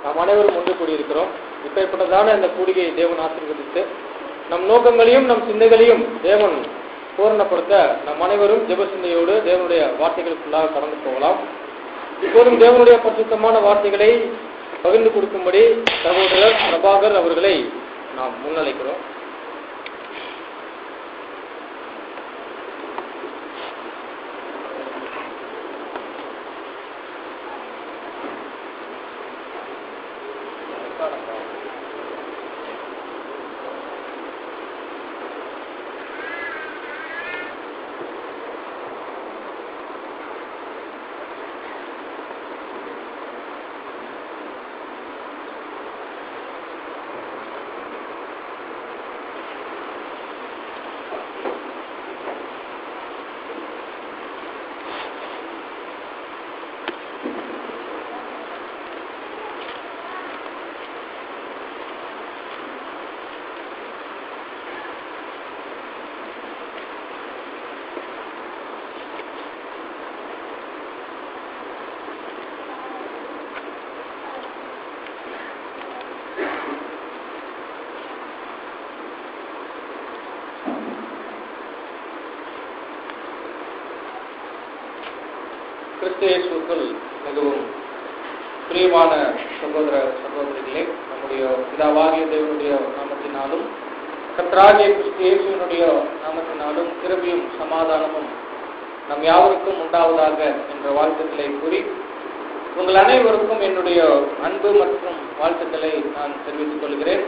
நாம் அனைவரும் ஒன்று கூடியிருக்கிறோம் இப்பேற்பட்டதான இந்த கூடியை தேவன் ஆசீர்வதித்து நம் நோக்கங்களையும் நம் சிந்தைகளையும் தேவன் பூரணப்படுத்த நம் அனைவரும் ஜெப சிந்தையோடு தேவனுடைய வார்த்தைகளுக்குள்ளாக கடந்து போகலாம் இப்போதும் தேவனுடைய பரிசுத்தமான வார்த்தைகளை பகிர்ந்து கொடுக்கும்படி சகோதரர் பிரபாகர் அவர்களை நாம் முன்னழைக்கிறோம் கிறிஸ்து இயேசுக்குள் மிகவும் பிரியமான சகோதர சகோதரிகளே நம்முடைய பிதாவாகிய தேவனுடைய நாமத்தினாலும் கர்த்தராகிய கிறிஸ்து இயேசுவினுடைய நாமத்தினாலும் கிருபியும் சமாதானமும் நம் யாவருக்கும் உண்டாவதாக என்ற வாழ்த்துக்களை கூறி உங்கள் அனைவருக்கும் என்னுடைய அன்பு மற்றும் வாழ்த்துக்களை நான் தெரிவித்துக் கொள்கிறேன்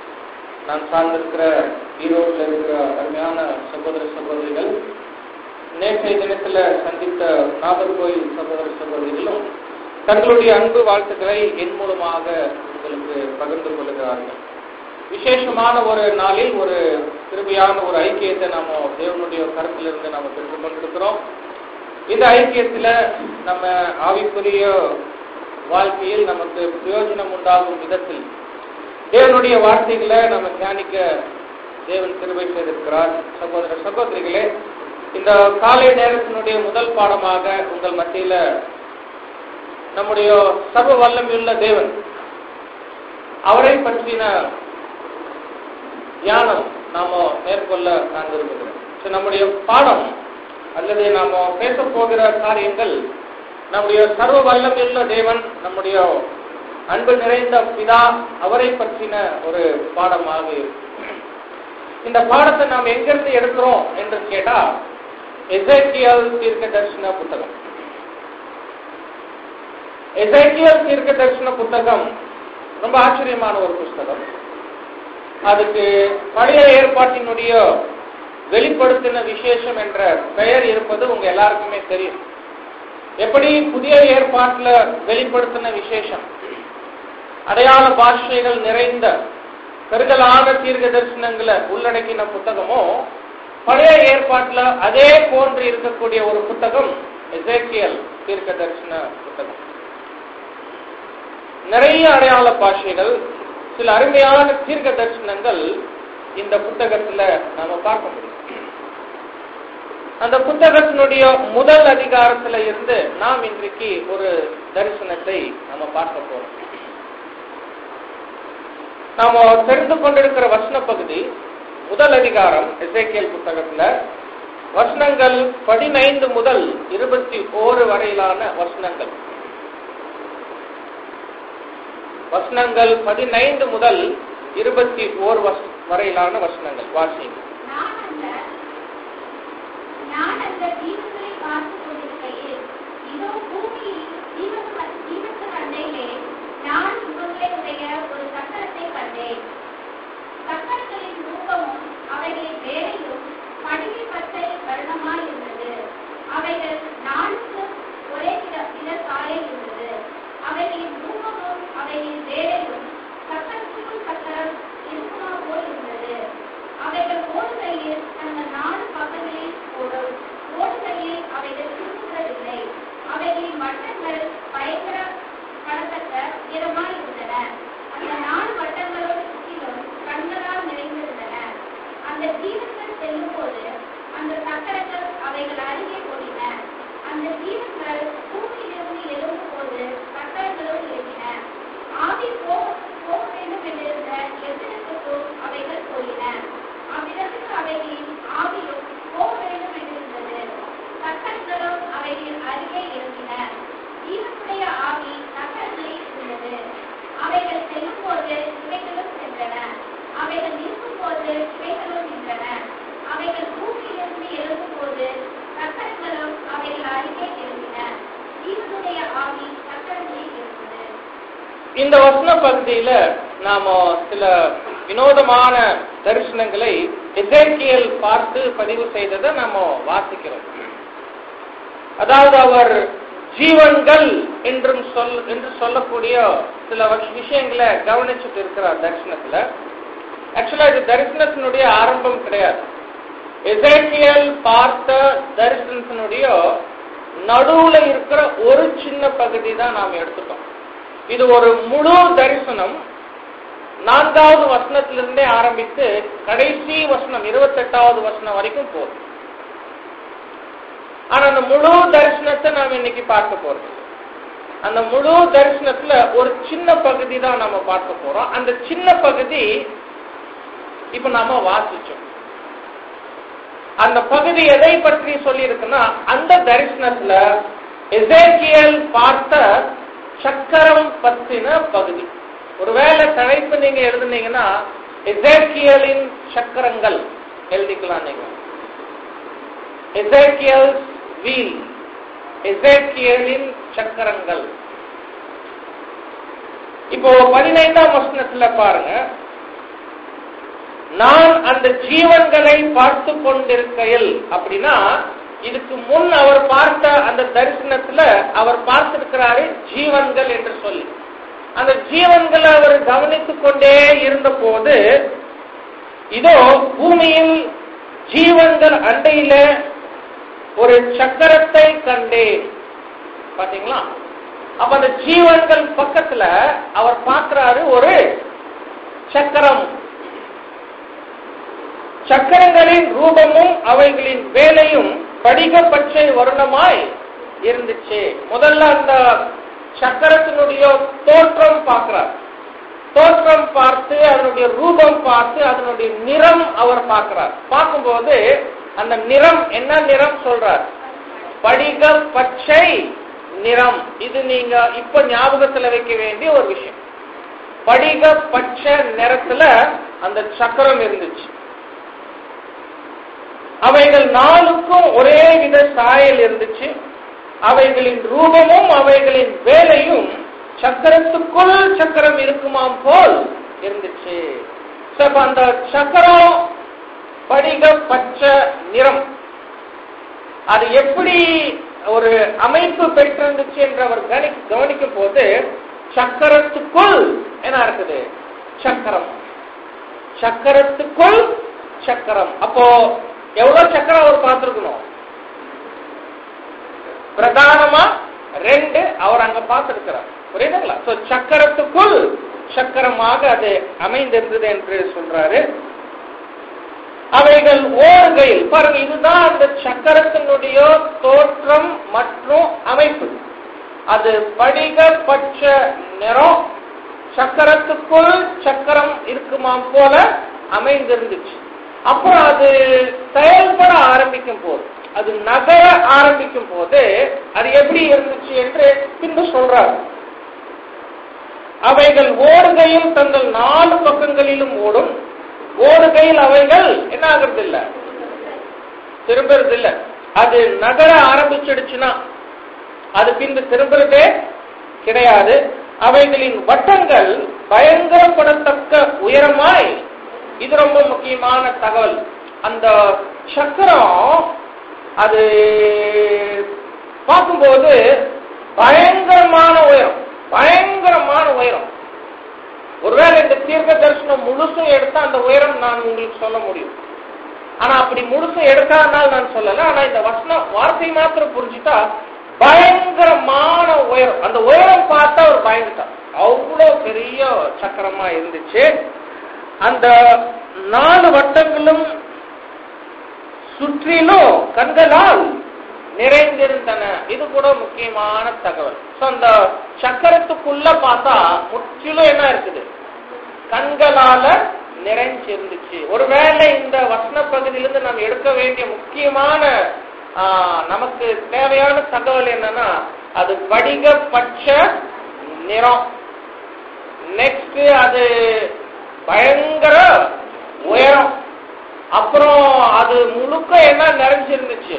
நான் சார்ந்திருக்கிற ஈரோட்டில் இருக்கிற அருமையான சகோதர சகோதரிகள் நேற்றைய தினத்துல சந்தித்த நாகர்கோயில் சகோதர சகோதரிகளும் தங்களுடைய அன்பு வாழ்த்துக்களை என் மூலமாக உங்களுக்கு பகிர்ந்து கொள்கிறார்கள் விசேஷமான ஒரு நாளில் ஒரு திரும்பியான ஒரு ஐக்கியத்தை நாம தேவனுடைய கருத்திலிருந்து நாம பெற்றுக் கொண்டிருக்கிறோம் இந்த ஐக்கியத்துல நம்ம ஆவிக்குரிய வாழ்க்கையில் நமக்கு பிரயோஜனம் உண்டாகும் விதத்தில் தேவனுடைய வார்த்தைகளை நம்ம தியானிக்க தேவன் கிருபை செய்திருக்கிறார் சகோதர சகோதரிகளே இந்த காலை நேரத்தினுடைய முதல் பாடமாக உங்கள் மத்தியில நம்முடைய சர்வ வல்லமையுள்ள தேவன் அவரை பற்றின தியானம் நாம மேற்கொள்ள நான் விரும்புகிறேன் So, நம்முடைய பாடம் அல்லது நாம பேச போகிற காரியங்கள் நம்முடைய சர்வ வல்லமையுள்ள தேவன் நம்முடைய அன்பு நிறைந்த பிதா அவரை பற்றின ஒரு பாடமாக இருக்கும் இந்த பாடத்தை நாம் எங்கிருந்து எடுக்கிறோம் என்று கேட்டா எசைக்கியல் தீர்க்க தரிசன புத்தகம் எசைக்கியல் தீர்க்க தரிசன புத்தகம் ரொம்ப ஆச்சரியமான ஒரு புஸ்தகம் அதுக்கு பழைய ஏற்பாட்டினுடைய வெளிப்படுத்தின விசேஷம் என்ற பெயர் இருப்பது உங்க எல்லாருக்குமே தெரியும் எப்படி புதிய ஏற்பாட்டுல வெளிப்படுத்தின விசேஷம் அடையாள பாஷைகள் நிறைந்த கருதலான தீர்க்க தரிசனங்களை உள்ளடக்கின புத்தகமோ பழைய ஏற்பாட்டுல அதே போன்று இருக்கக்கூடிய ஒரு புத்தகம் எசேக்கியல் தீர்க்க தரிசன புத்தகம் நிறைய அடையாள பாஷைகள் சில அருமையான தீர்க்க தரிசனங்கள் இந்த புத்தகத்துல நாம பார்க்க முடியும் அந்த புத்தகத்தினுடைய முதல் அதிகாரத்துல இருந்து நாம் இன்றைக்கு ஒரு தரிசனத்தை நம்ம பார்க்க போறோம் நாம தெரிந்து கொண்டிருக்கிற வசன பகுதி முதல் அதிகாரம் எசேக்கியல் புத்தகத்துல வசனங்கள் பதினைந்து முதல் இருபத்தி ஓரு வரையிலான வசனங்கள் வசனங்கள் பதினைந்து முதல் இருபத்தி ஓர் வரையிலான வசனங்கள் வாசிங்க நான் அந்த நான் அந்த தீவுகளை பார்த்துக் கொண்டிருக்கையில் இதோ பூமியில் தீபத்து தீபத்து அண்டையிலே நான் உங்களுடைய ஒரு சக்கரத்தை கண்டேன் சக்கரங்களின் ரூபமும் அவைகளின் வேலையும் படிவி பச்சை வருணமாய் இருந்தது அவைகள் நான்கு ஒரே வித விதத்தாலே இருந்தது அவைகளின் ரூபமும் அவைகளின் வேலையும் சக்கரத்துக்கும் சக்கரம் இருக்குமா போல் இருந்தது அவைகள் ஓடுகையில் தங்கள் நாலு பக்கங்களில் ஓடும் ஓடுகையில் அவைகள் திரும்புவதில்லை அவைகளின் வட்டங்கள் பயங்கர படத்தக்க நிறமாய் இருந்தன அந்த நாலு வட்டங்களோடு சுற்றிலும் கண்களால் நிறைந்திருந்தன அந்த ஜீவன்கள் செல்லும்போது இந்த வசன பகுதியில நாம சில வினோதமான தரிசனங்களை எசேக்கியல் பார்த்து பதிவு செய்ததை நாம வாசிக்கிறோம் அதாவது அவர் ஜீவன்கள் என்றும் சொல் என்று சொல்லக்கூடிய சில வ- விஷயங்களை கவனிச்சுட்டு இருக்கிறார் தரிசனத்துல ஆக்சுவலா இது தரிசனத்தினுடைய ஆரம்பம் கிடையாது எசேக்கியல் பார்த்த தரிசனத்தினுடைய நடுவுல இருக்கிற ஒரு சின்ன பகுதி தான் நாம் எடுத்துட்டோம் இது ஒரு முழு தரிசனம் நான்காவது வசனத்திலிருந்தே ஆரம்பித்து கடைசி வசனம் இருபத்தெட்டாவது வசனம் வரைக்கும் போகுது ஆனா அந்த முழு தரிசனத்தை நாம் இன்னைக்கு பார்க்க போறோம் அந்த முழு தரிசனத்துல ஒரு சின்ன பகுதி தான் நம்ம பார்க்க போறோம் அந்த சின்ன பகுதி இப்ப நாம வாசிச்சோம் அந்த பகுதி எதை பற்றி சொல்லி இருக்குன்னா அந்த தரிசனத்துல எசேக்கியல் பார்த்த சக்கரம் பத்தின பகுதி ஒருவேளை தலைப்பு நீங்க எழுதுனீங்கன்னா எசேக்கியலின் சக்கரங்கள் எழுதிக்கலாம் நீங்க எசேக்கியல் வீல் எசேக்கியலின் சக்கரங்கள் இப்போ பதினைந்தாம் வசனத்துல பாருங்க நான் அந்த ஜீவன்களை பார்த்து கொண்டிருக்கையில் அப்படின்னா இதுக்கு முன் அவர் பார்த்த அந்த தரிசனத்துல அவர் பார்த்திருக்கிறாரு ஜீவன்கள் என்று சொல்லி அந்த ஜீவன்களை அவர் கவனித்துக் கொண்டே இருந்த போது இதோ பூமியில் ஜீவன்கள் அண்டையில ஒரு சக்கரத்தை கண்டேன் பாத்தீங்களா அப்ப அந்த ஜீவன்கள் பக்கத்துல அவர் பார்க்கிறாரு ஒரு சக்கரம் சக்கரங்களின் ரூபமும் அவைகளின் வேலையும் படிக பச்சை வருணமாய் இருந்துச்சு முதல்ல அந்த சக்கரத்தினுடைய தோற்றம் பார்க்கிறார் தோற்றம் பார்த்து அதனுடைய ரூபம் பார்த்து அதனுடைய நிறம் அவர் பார்க்கிறார் பார்க்கும்போது அந்த நிறம் என்ன நிறம் சொல்றார் படிக பச்சை நிறம் இது நீங்க இப்ப ஞாபகத்துல வைக்க வேண்டிய ஒரு விஷயம் படிக பச்சை நிறத்துல அந்த சக்கரம் இருந்துச்சு அவைகள் நாளுக்கும் ஒரே வித சாயல் இருந்துச்சு அவைகளின் ரூபமும் அவைகளின் வேலையும் சக்கரத்துக்குள் சக்கரம் இருக்குமாம் போல் இருந்துச்சு So, அப்ப அந்த சக்கரம் படிக பச்சை நிறம் அது எப்படி ஒரு அமைப்பு பெற்றிருந்துச்சு என்று அவர் கவனி கவனிக்கும் போது சக்கரத்துக்குள் என்ன இருக்குது சக்கரம் சக்கரத்துக்குள் சக்கரம் அப்போ எவ்வளவு சக்கரம் அவர் பார்த்திருக்கணும் பிரதானமா ரெண்டு அவர் அங்க பார்த்திருக்கிறார் புரியுதுங்களா சோ சக்கரத்துக்குள் சக்கரமாக அது அமைந்திருந்தது என்று சொல்றாரு அவைகள் ஓர்கையில் பாருங்க இதுதான் அந்த சக்கரத்தினுடைய தோற்றம் மற்றும் அமைப்பு அது படிக பச்சை நிறம் சக்கரத்துக்குள் சக்கரம் இருக்குமாம் போல அமைந்திருந்துச்சு அப்புறம் அது செயல்பட ஆரம்பிக்கும் போது அது நகர ஆரம்பிக்கும் போது அது எப்படி இருந்துச்சு என்று பின்பு சொல்றார் அவைகள் ஓடுகையில் தங்கள் நாலு பக்கங்களிலும் ஓடும் ஓடுகையில் அவைகள் என்ன ஆகுறது இல்ல திரும்புறது இல்ல அது நகர ஆரம்பிச்சிடுச்சுன்னா அது பின்பு திரும்புறதே கிடையாது அவைகளின் வட்டங்கள் பயங்கரப்படத்தக்க உயரமாய் இது ரொம்ப முக்கியமான தகவல் அந்த சக்கரம் அது பார்க்கும்போது பயங்கரமான உயரம் பயங்கரமான உயரம் ஒருவேளை இந்த தீர்க்க தரிசனம் முழுசும் எடுத்தா அந்த உயரம் நான் உங்களுக்கு சொல்ல முடியும் ஆனா அப்படி முழுசும் எடுக்காதனால நான் சொல்லல ஆனா இந்த வசனம் வார்த்தை மாத்திரம் புரிஞ்சுட்டா பயங்கரமான உயரம் அந்த உயரம் பார்த்தா அவர் பயந்துட்டார் அவ்வளவு பெரிய சக்கரமா இருந்துச்சு அந்த நாலு வட்டங்களும் சுற்றிலும் கண்களால் நிறைந்திருந்தன இது கூட முக்கியமான தகவல் சோ அந்த சக்கரத்துக்குள்ள பார்த்தா முற்றிலும் என்ன இருக்குது கண்களால நிறைஞ்சிருந்துச்சு ஒருவேளை இந்த வசன பகுதியிலிருந்து நாம் எடுக்க வேண்டிய முக்கியமான ஆ, நமக்கு தேவையான தகவல் என்னன்னா அது படிக பச்சை நிறம் நெக்ஸ்ட் அது பயங்கர உயரம் அப்புறம் அது முழுக்க என்ன நிறைஞ்சிருந்துச்சு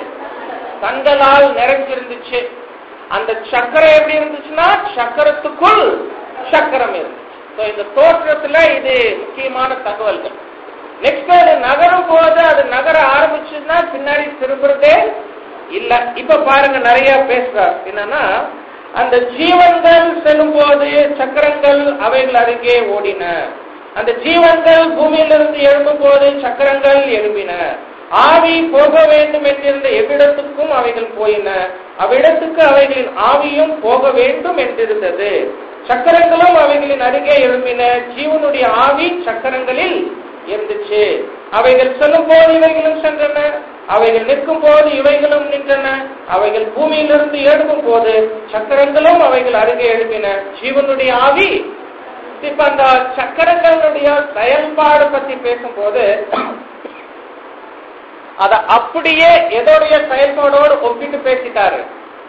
கண்களால் நிறைஞ்சிருந்துச்சு அந்த சக்கரம் எப்படி இருந்துச்சுன்னா சக்கரத்துக்குள் சக்கரம் இருந்துச்சு So, இந்த தோற்றத்துல இது முக்கியமான தகவல்கள் நெக்ஸ்ட் அது நகரும் போது அது நகர ஆரம்பிச்சுன்னா பின்னாடி திரும்புறதே இல்ல இப்ப பாருங்க நிறைய பேசுறார் என்னன்னா அந்த ஜீவன்கள் செல்லும் போது சக்கரங்கள் அவைகள் அருகே ஓடின அந்த ஜீவன்கள் பூமியிலிருந்து எழும்பும் போது சக்கரங்கள் எழும்பின ஆவி போக வேண்டும் என்றிருந்த எவ்விடத்துக்கும் அவைகள் போயின அவ்விடத்துக்கு அவைகளின் ஆவியும் போக வேண்டும் என்றிருந்தது சக்கரங்களும் அவைகளின் அருகே எழும்பின ஜீவனுடைய ஆவி சக்கரங்களில் இருந்துச்சு அவைகள் செல்லும் போது இவைகளும் சென்றன அவைகள் நிற்கும் போது இவைகளும் நின்றன அவைகள் பூமியிலிருந்து எழும்பும் போது சக்கரங்களும் அவைகள் அருகே எழுப்பின ஜீவனுடைய ஆவி இப்ப அந்த சக்கரங்களுடைய செயல்பாடு பத்தி பேசும்போது அத அப்படியே எதோடைய செயல்பாடோடு ஒப்பிட்டு பேசிட்டாரு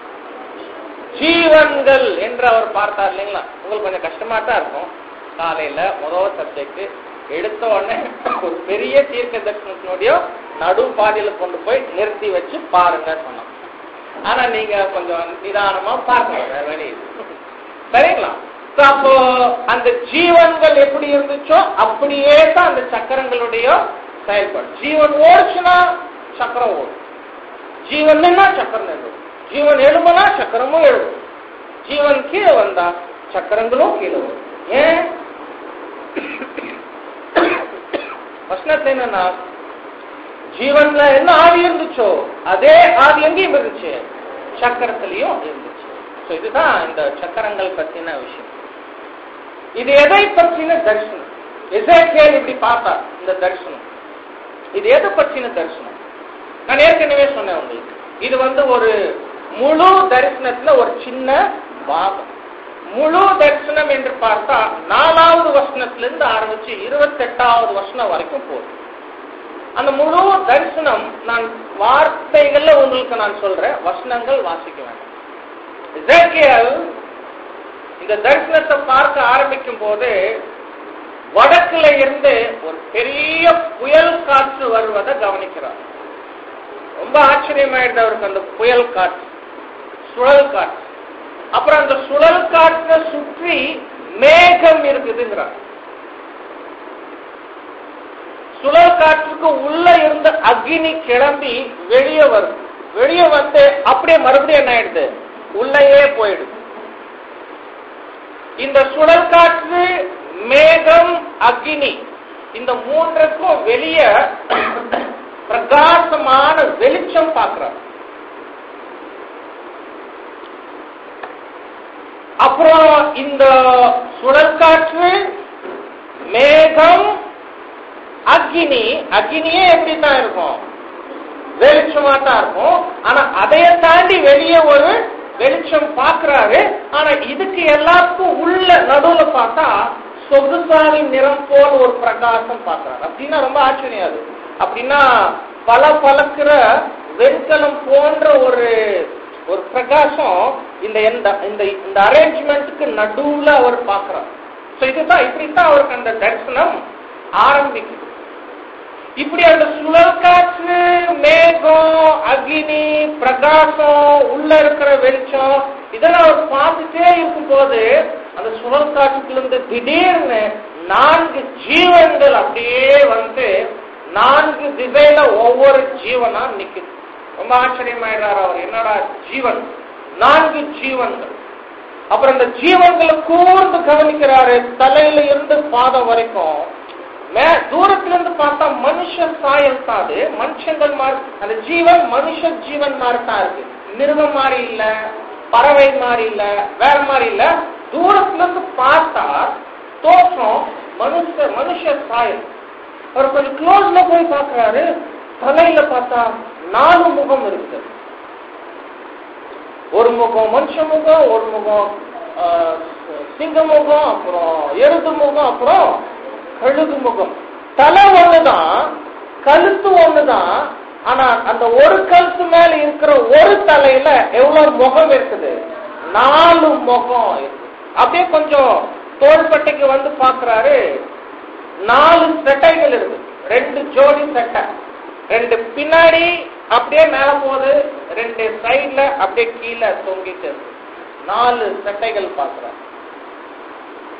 ஜீவன்கள் என்று அவர் பார்த்தார் இல்லைங்களா உங்களுக்கு கொஞ்சம் கஷ்டமா தான் இருக்கும் காலையில முதல் சப்ஜெக்ட் எடுத்த உடனே ஒரு பெரிய தீர்க்க தரிசனத்தினுடைய நடு பாதையில கொண்டு போய் நிறுத்தி வச்சு பாருங்க சொன்னோம் ஆனா நீங்க கொஞ்சம் நிதானமா பார்க்கணும் வேற வழி இல்லை. சரிங்களா So, அப்போ அந்த ஜீவன்கள் எப்படி இருந்துச்சோ அப்படியே தான் அந்த சக்கரங்களுடைய செயல்பாடு ஜீவன் ஓடுச்சுன்னா சக்கரம் ஓடும் ஜீவன் நின்னா சக்கரம் நின்றும் ஜீவன் எழும்புனா சக்கரமும் எழுதும் ஜீவன் கீழே வந்தா சக்கரங்களும் கீழே வரும் ஏன் வசனத்துல என்னன்னா ஜீவன்ல என்ன ஆவி இருந்துச்சோ அதே ஆவி எங்கேயும் இருந்துச்சு சக்கரத்திலையும் இருந்துச்சு So, இதுதான் இந்த சக்கரங்கள் பத்தின விஷயம் இது எதை பற்றின தரிசனம் எசேக்கியேல் இப்படி பார்த்தா இந்த தரிசனம் இது எதை பற்றின தரிசனம் நான் ஏற்கனவே சொன்னேன் உங்களுக்கு இது வந்து ஒரு முழு தரிசனத்துல ஒரு சின்ன பாகம் முழு தரிசனம் என்று பார்த்தா நாலாவது வசனத்திலிருந்து ஆரம்பிச்சு இருபத்தெட்டாவது வசனம் வரைக்கும் போகுது அந்த முழு தரிசனம் நான் வார்த்தைகள்ல உங்களுக்கு நான் சொல்றேன் வசனங்கள் வாசிக்க வேண்டாம் எசேக்கியேல் இந்த தரிசனத்தை பார்க்க ஆரம்பிக்கும் போது வடக்குல இருந்து ஒரு பெரிய புயல் காற்று வருவதை கவனிக்கிறார் ரொம்ப ஆச்சரியமாயிடுது அவருக்கு அந்த புயல் காற்று சுழல் காற்று அப்புறம் அந்த சுழல் காற்றை சுற்றி மேகம் இருக்குதுங்கிறார் சுழல் காற்றுக்கு உள்ள இருந்த அக்னி கிளம்பி வெளியே வருது வெளியே வந்து அப்படியே மறுபடியும் என்ன ஆயிடுது உள்ளேயே போயிடுது இந்த சுழல் காற்று மேகம் அக்னி இந்த மூன்றுக்கும் வெளியே பிரகாசமான வெளிச்சம் பார்க்கிறார் அப்புறம் இந்த சுழல் காற்று மேகம் அக்னி அக்னியே எப்படி தான் இருக்கும் வெளிச்சமா தான் இருக்கும் ஆனா அதைய தாண்டி வெளியே ஒரு வெளிச்சம் பார்க்கிறாரு ஆனா இதுக்கு எல்லாத்துக்கும் உள்ள நடுவுல பார்த்தா சொகுசாரி நிறம் போல் ஒரு பிரகாசம் பார்க்கிறாரு அப்படின்னா ரொம்ப ஆச்சரியம் அது அப்படின்னா பல பழக்கிற வெண்கலம் போன்ற ஒரு ஒரு பிரகாசம் இந்த இந்த இந்த இந்த அரேஞ்ச்மெண்ட்டுக்கு நடுவுல அவர் பார்க்கிறார் சோ இதுதான் இப்படித்தான் அவருக்கு அந்த தரிசனம் ஆரம்பிக்குது இப்படி அந்த சுழல் காற்று மேகம் அக்னி பிரகாசம் உள்ள இருக்கிற வெளிச்சம் இதெல்லாம் அவர் பார்த்துட்டே இருக்கும் போது அந்த சுழல் காற்றுக்குள்ள திடீர்னு நான்கு ஜீவன்கள் அப்படியே வந்து நான்கு திசையில ஒவ்வொரு ஜீவனா நிக்குது ரொம்ப ஆச்சரியமாயிடுறாரு அவர் என்னடா ஜீவன் நான்கு ஜீவன்கள் அப்புறம் அந்த ஜீவன்களை கூர்ந்து கவனிக்கிறாரு தலையில இருந்து பாதம் வரைக்கும் மே தூரத்துல இருந்து பார்த்தா மனுஷ சாயல் தான் அது மனுஷங்கள் மாதிரி அந்த ஜீவன் மனுஷ ஜீவன் மாதிரி தான் இருக்கு மிருகம் மாதிரி இல்ல பறவை மாதிரி இல்ல வேற மாதிரி இல்ல தூரத்துல இருந்து பார்த்தா தோற்றம் மனுஷ மனுஷ சாயல் அவர் கொஞ்சம் க்ளோஸ்ல போய் பார்க்கறாரு தலையில பார்த்தா நாலு முகம் இருக்கு ஒரு முகம் மனுஷ முகம் ஒரு முகம் ஆஹ், சிங்க முகம் அப்புறம் எருது முகம் அப்புறம் கழுகு முகம் தலை ஒண்ணுதான் கழுத்து ஒண்ணுதான் ஆனா அந்த ஒரு கழுத்து மேல இருக்கிற ஒரு தலையில எவ்வளவு முகம் இருக்குது நாலு முகம் இருக்கு அப்படியே கொஞ்சம் தோள்பட்டைக்கு வந்து பாக்குறாரு நாலு செட்டைகள் இருக்கு ரெண்டு ஜோடி செட்டை ரெண்டு பின்னாடி அப்படியே மேல போகுது ரெண்டு சைடுல அப்படியே கீழே தொங்கிட்டு இருக்கு நாலு செட்டைகள் பாக்குறாரு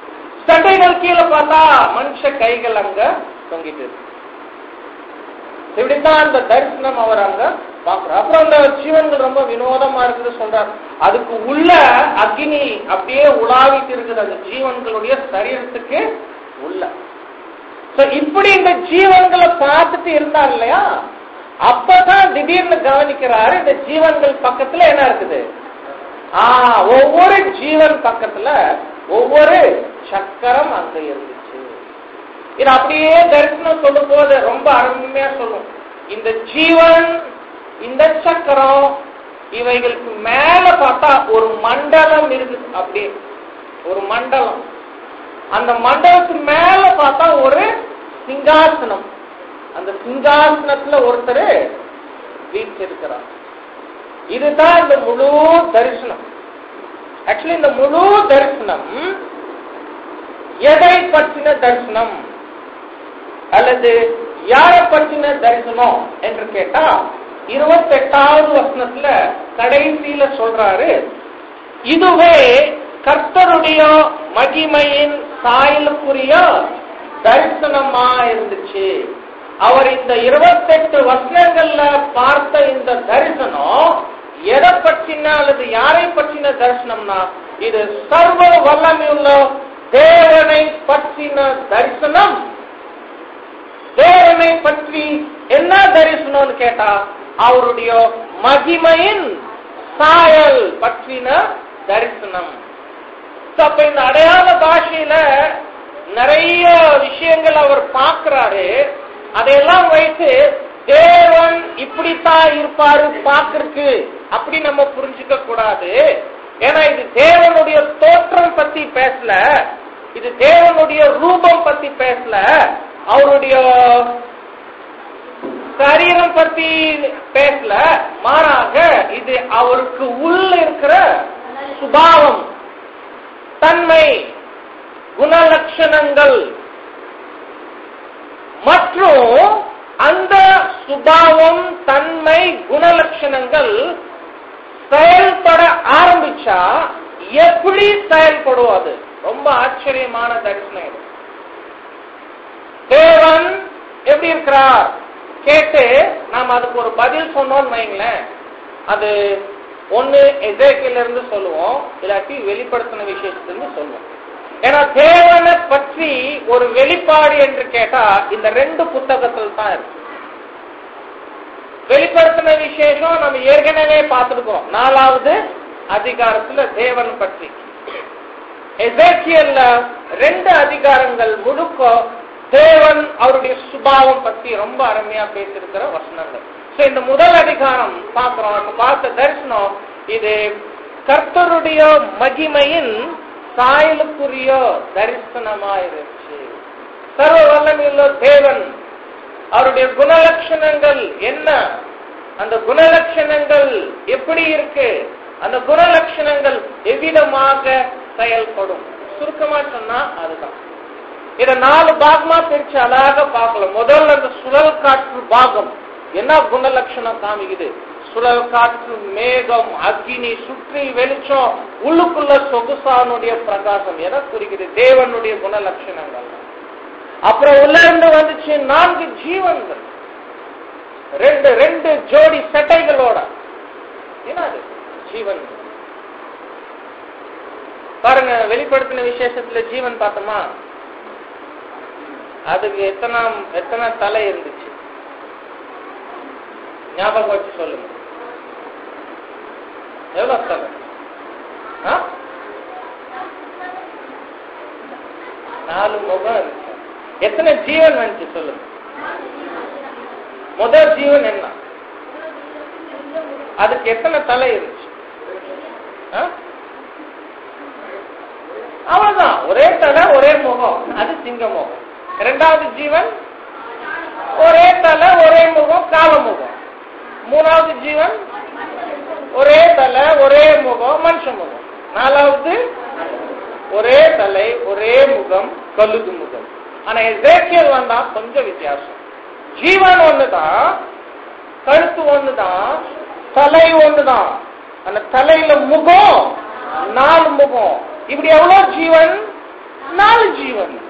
கீழே பார்த்தா மனுஷ கைகள் அங்க தொங்கிட்டு இருக்கு இப்படித்தான் அந்த தரிசனம் அவர் அங்க பாக்குறார் அப்புறம் அந்த ஜீவன்கள் ரொம்ப வினோதமா இருக்குது சொல்றார் அதுக்கு உள்ள அக்னி அப்படியே உலாவிட்டு இருக்குது அந்த ஜீவன்களுடைய சரீரத்துக்கு உள்ள So, இப்படி இந்த ஜீவன்களை பார்த்துட்டு இருந்தார் இல்லையா அப்பதான் திடீர்னு கவனிக்கிறாரு இந்த ஜீவன்கள் பக்கத்துல என்ன இருக்குது ஆ ஒவ்வொரு ஜீவன் பக்கத்துல ஒவ்வொரு சக்கரம் அங்க இருந்துச்சு இது அப்படியே தரிசனம் சொல்லும் போது ரொம்ப அருமையா சொல்லும் இந்த ஜீவன் இந்த சக்கரம் இவைகளுக்கு மேல பார்த்தா ஒரு மண்டலம் இருக்குது அப்படியே ஒரு மண்டலம் அந்த மண்டலத்துக்கு மேல பார்த்தா ஒரு சிங்காசனம் அந்த சிங்காசனத்துல ஒருத்தர் வீற்றிருக்கிறார் இதுதான் இந்த முழு தரிசனம் ஆக்சுவலி இந்த முழு தரிசனம் எதை பற்றின தரிசனம் அல்லது யாரை பற்றின தரிசனம் என்று கேட்டா இருபத்தி எட்டாவது வசனத்துல கடைசியில சொல்றாரு இதுவே கர்த்தருடைய மகிமையின் சாயலுக்குரிய தரிசனமா இருந்துச்சு அவர் இந்த இருபத்தெட்டு வசனங்கள்ல பார்த்த இந்த தரிசனம் எதை பற்றின அல்லது யாரை பற்றின தரிசனம்னா இது சர்வ வல்லமையுள்ள தேவனை பற்றின தரிசனம் தேவனை பற்றி என்ன தரிசனம்னு கேட்டா அவருடைய மகிமையின் சாயல் பற்றின தரிசனம் So, அப்ப இந்த அடையாள பாஷையில நிறைய விஷயங்கள் அவர் பார்க்கிறாரு அதையெல்லாம் வைத்து தேவன் இப்படித்தான் இருப்பாரு பார்க்கறதுக்கு அப்படி நம்ம புரிஞ்சுக்க கூடாது ஏன்னா இது தேவனுடைய தோற்றம் பத்தி பேசல இது தேவனுடைய ரூபம் பத்தி பேசல அவருடைய சரீரம் பத்தி பேசல மாறாக இது அவருக்கு உள்ள இருக்கிற சுபாவம் தன்மை குணலட்சணங்கள் மற்றும் அந்த சுபாவம் தன்மை குணலட்சணங்கள் செயல்பட ஆரம்பிச்சா எப்படி செயல்படும் அது ரொம்ப ஆச்சரியமான தரிசனம் இது தேவன் எப்படி இருக்கிறார் கேட்டு நாம் அதுக்கு ஒரு பதில் சொன்னோம்னு வைங்களேன் அது ஒண்ணு எசேக்கில இருந்து சொல்லுவோம் இல்லாட்டி வெளிப்படுத்தின விசேஷத்திலிருந்து சொல்லுவோம் ஏன்னா தேவனை பற்றி ஒரு வெளிப்பாடு என்று கேட்டா இந்த ரெண்டு புத்தகத்தில் தான் இருக்கு வெளிப்படுத்தின விசேஷம் நம்ம ஏற்கனவே பார்த்துருக்கோம் நாலாவது அதிகாரத்துல தேவன் பற்றி எசேக்கியல்ல ரெண்டு அதிகாரங்கள் முழுக்க தேவன் அவருடைய சுபாவம் பத்தி ரொம்ப அருமையா பேசியிருக்கிற வசனங்கள் சோ இந்த முதல் அதிகாரம் பார்க்கிறோம் இப்ப பார்த்த தரிசனம் இது கர்த்தருடைய மகிமையின் சாயலுக்குரிய தரிசனமா இருந்துச்சு சர்வ வல்லமையுள்ள தேவன் அவருடைய குணலட்சணங்கள் என்ன அந்த குணலட்சணங்கள் எப்படி இருக்கு அந்த குணலட்சணங்கள் எவ்விதமாக செயல்படும் சுருக்கமா சொன்னா அதுதான் இத நாலு பாகமா பிரிச்சு அழகாக பார்க்கலாம் முதல்ல அந்த சுழல் காற்று பாகம் என்ன குணலட்சணம் காமிக்குது சுழல் காற்று மேகம் அக்னி சுற்றி வெளிச்சம் உள்ளுக்குள்ள சொகுசானுடைய பிரகாசம் என குறிக்குது தேவனுடைய குணலட்சணங்கள் அப்புறம் உள்ள இருந்து வந்துச்சு நான்கு ஜீவன்கள் ரெண்டு ரெண்டு ஜோடி சட்டைகளோட என்னது ஜீவன் பாருங்க வெளிப்படுத்தின விசேஷத்துல ஜீவன் பார்த்தோமா அதுக்கு எத்தனை எத்தனை தலை இருந்துச்சு ஞாபகம் வச்சு சொல்லுங்க எவ்வளவு தலை ஆ? நாலு முகம் இருந்துச்சு எத்தனை ஜீவன் வந்துச்சு சொல்லுங்க முதல் ஜீவன் என்ன அதுக்கு எத்தனை தலை இருந்துச்சு ஆ? அவ்வளவுதான் ஒரே தலை ஒரே முகம் அது சிங்க முகம் இரண்டாவது ஜீவன் ஒரே தலை ஒரே முகம் கால முகம் மூணாவது ஜீவன் ஒரே தலை ஒரே முகம் மனுஷ முகம் நாலாவது ஒரே தலை ஒரே முகம் கழுது முகம் ஆனா எசேக்கியல் வந்தா கொஞ்சம் வித்தியாசம் ஜீவன் ஒண்ணுதான் கழுத்து ஒண்ணுதான் தலை ஒண்ணுதான் அந்த தலையில முகம் நாலு முகம் இப்படி எவ்வளவு ஜீவன் நாலு ஜீவன்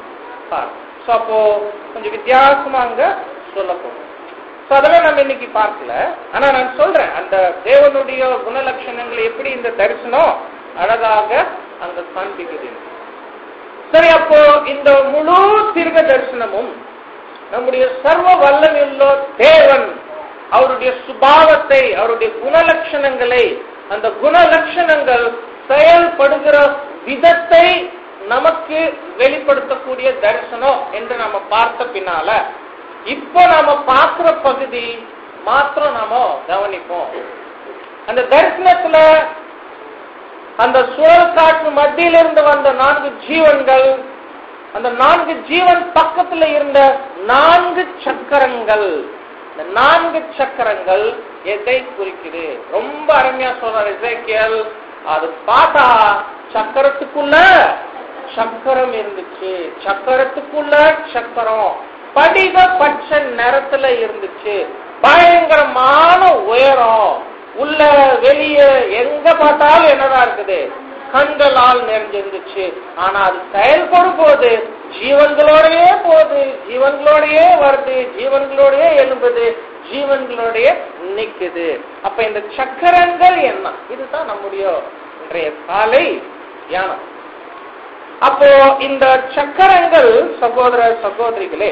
ஸோ அப்போ கொஞ்சம் வித்தியாசமா அங்க சொல்ல போகும் ஸோ அதெல்லாம் நம்ம இன்னைக்கு பார்க்கல ஆனா நான் சொல்றேன் அந்த தேவனுடைய குணலட்சணங்களை எப்படி இந்த தரிசனம் அழகாக அங்க காண்பிக்குது சரி அப்போ இந்த முழு தீர்க்க தரிசனமும் நம்முடைய சர்வ வல்லமையுள்ள தேவன் அவருடைய சுபாவத்தை அவருடைய குணலட்சணங்களை அந்த குணலட்சணங்கள் செயல்படுகிற விதத்தை நமக்கு வெளிப்படுத்தக்கூடிய தரிசனம் என்று நாம பார்த்த பின்னால இப்போ நாம பார்க்கிற பகுதி மாத்திரம் நாம கவனிப்போம் அந்த தரிசனத்துல அந்த சுழல் காற்று மத்தியிலிருந்து வந்த நான்கு ஜீவன்கள் அந்த நான்கு ஜீவன் பக்கத்துல இருந்த நான்கு சக்கரங்கள் இந்த நான்கு சக்கரங்கள் எதை குறிக்குது ரொம்ப அருமையா சொல்றாரு இசைக்கியல் அது பார்த்தா சக்கரத்துக்குள்ள சக்கரம் இருந்துச்சு சக்கரத்துக்குள்ள சக்கரம் படிக பச்சை நிறத்துல இருந்துச்சு பயங்கரமான உயரம் உள்ள வெளியே எங்க பார்த்தாலும் என்னதான் இருக்குது கண்களால் நிறைஞ்சிருந்துச்சு ஆனா அது செயல்படும் போது ஜீவன்களோடயே போகுது ஜீவன்களோடயே வருது ஜீவன்களோடயே எழும்புது ஜீவன்களோடயே நிக்குது அப்ப இந்த சக்கரங்கள் என்ன இதுதான் நம்முடைய இன்றைய காலை தியானம் அப்போ இந்த சக்கரங்கள் சகோதர சகோதரிகளே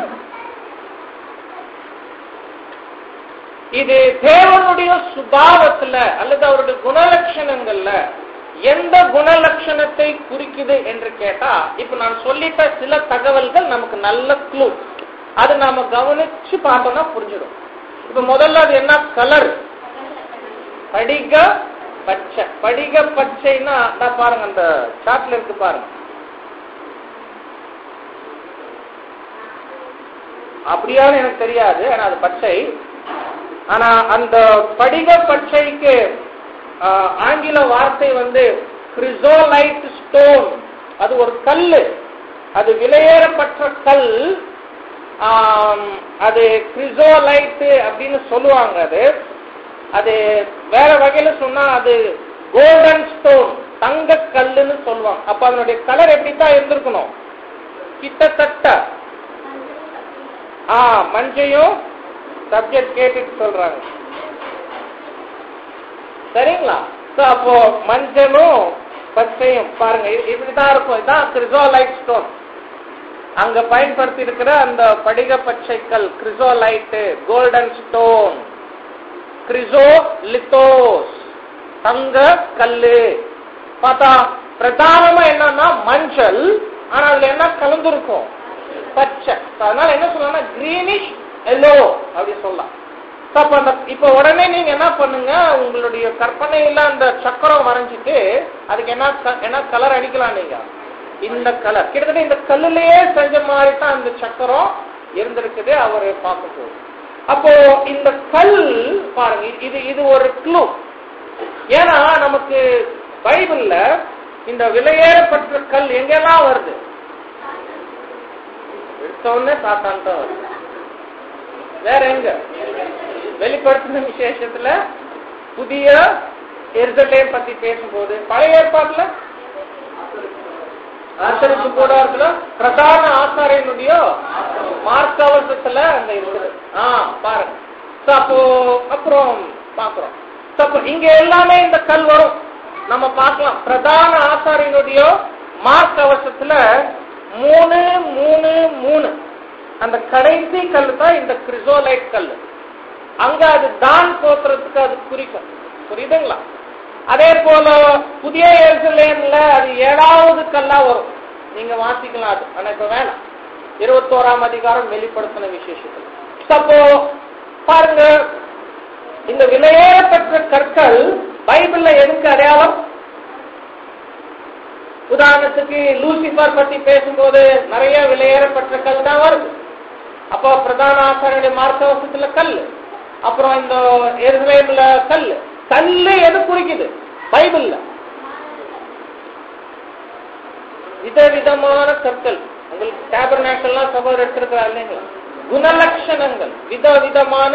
இது தேவனுடைய சுபாவத்துல அல்லது அவருடைய குணலட்சணங்கள்ல எந்த குணலட்சணத்தை குறிக்குது என்று கேட்டா இப்ப நான் சொல்லிட்ட சில தகவல்கள் நமக்கு நல்ல க்ளூ அது நாம கவனிச்சு பார்த்தோம்னா புரிஞ்சிடும் இப்ப முதல்ல அது என்ன கலர் படிக பச்சை படிக பச்சைன்னா நான் பாருங்க அந்த சாட்ல இருக்கு பாருங்க அப்படியான்னு எனக்கு தெரியாது ஆனா அது பச்சை ஆனா அந்த படிக பச்சைக்கு ஆஹ், ஆங்கில வார்த்தை வந்து கிரிசோலைட் ஸ்டோன் அது ஒரு கல்லு அது விலையேறப்பட்ட கல் ஆம், அது கிரிசோலைட் அப்படின்னு சொல்லுவாங்க அது அது வேற வகையில சொன்னா அது கோல்டன் ஸ்டோன் தங்க கல்லுன்னு சொல்லுவாங்க அப்ப அதனுடைய கலர் எப்படித்தான் இருந்திருக்கணும் கிட்டத்தட்ட ஆ மஞ்சையும் சப்ஜெக்ட் கேட்டுட்டு சொல்றாங்க சரிங்களா So, அப்போ மஞ்சளும் பச்சையும் பாருங்க இது- இப்படிதான் இருக்கும் இதான் கிரிசோலைட் ஸ்டோன் அங்க பயன்படுத்தி இருக்கிற அந்த படிக பச்சைக்கல் கிரிசோலைட் கோல்டன் ஸ்டோன் கிரிசோ லித்தோஸ் தங்க கல்லு பார்த்தா பிரதானமா என்னன்னா மஞ்சள் ஆனா அதுல என்ன கலந்துருக்கும் பச்சை So, அதனால என்ன சொல்லலாம்னா கிரீனிஷ் எல்லோ அப்படி சொல்லலாம் So, அப்ப அந்த இப்ப உடனே நீங்க என்ன பண்ணுங்க உங்களுடைய கற்பனையில அந்த சக்கரம் வரைஞ்சிட்டு அதுக்கு என்ன க- என்ன கலர் அடிக்கலாம் நீங்க இந்த கலர் கிட்டத்தட்ட இந்த கல்லுலயே செஞ்ச மாதிரி தான் அந்த சக்கரம் இருந்திருக்குது அவரு பார்க்க போகுது அப்போ இந்த கல் பாருங்க இது இது ஒரு க்ளூ ஏன்னா நமக்கு பைபிள்ல இந்த விலையேறப்பட்ட கல் எங்கெல்லாம் வருது எடுத்த உடனே சாத்தான் தான் வருது வேற எங்க வெளிப்படுத்தின விசேஷத்துல புதிய எருசலேம் பத்தி பேசும்போது பழைய ஏற்பாட்டுல ஆச்சரிப்பு கூடாரத்துல பிரதான ஆசாரியனுடைய மார்க்கவசத்துல அங்க இருக்குது ஆ பாருங்க So, அப்போ அப்புறம் பாக்குறோம் So, அப்போ இங்க எல்லாமே இந்த கல் வரும் நம்ம பார்க்கலாம் பிரதான ஆசாரியனுடைய மார்க்கவசத்துல மூணு மூணு மூணு அந்த கடைசி கல் தான் இந்த கிரிசோலைட் கல் அங்க அது தான் கோத்திரத்துக்கு அது குறிக்கும் புரியுதுங்களா அதே போல புதிய எருசலேம்ல அது ஏழாவது கல்லா வரும் நீங்க வாசிக்கலாம் அது ஆனா இப்ப வேணாம் இருபத்தோராம் அதிகாரம் வெளிப்படுத்தின விசேஷத்துல அப்போ பாருங்க இந்த விலையேறப்பட்ட கற்கள் பைபிள்ல எதுக்கு அடையாளம் உதாரணத்துக்கு லூசிபர் பத்தி பேசும்போது நிறைய விலையேறப்பட்ட கல் தான் வருது அப்போ பிரதான ஆசாரியனுடைய மார்க்கவசத்துல கல் அப்புறம் இந்த எருசலேம்ல கல் கல்லு எது குறிக்குது பைபிள்ல விதவிதமான கற்கள் உங்களுக்கு டேபர் நேஷனல்லாம் சகோதரர் எடுத்திருக்கிறா இல்லைங்களா குணலட்சணங்கள் விதவிதமான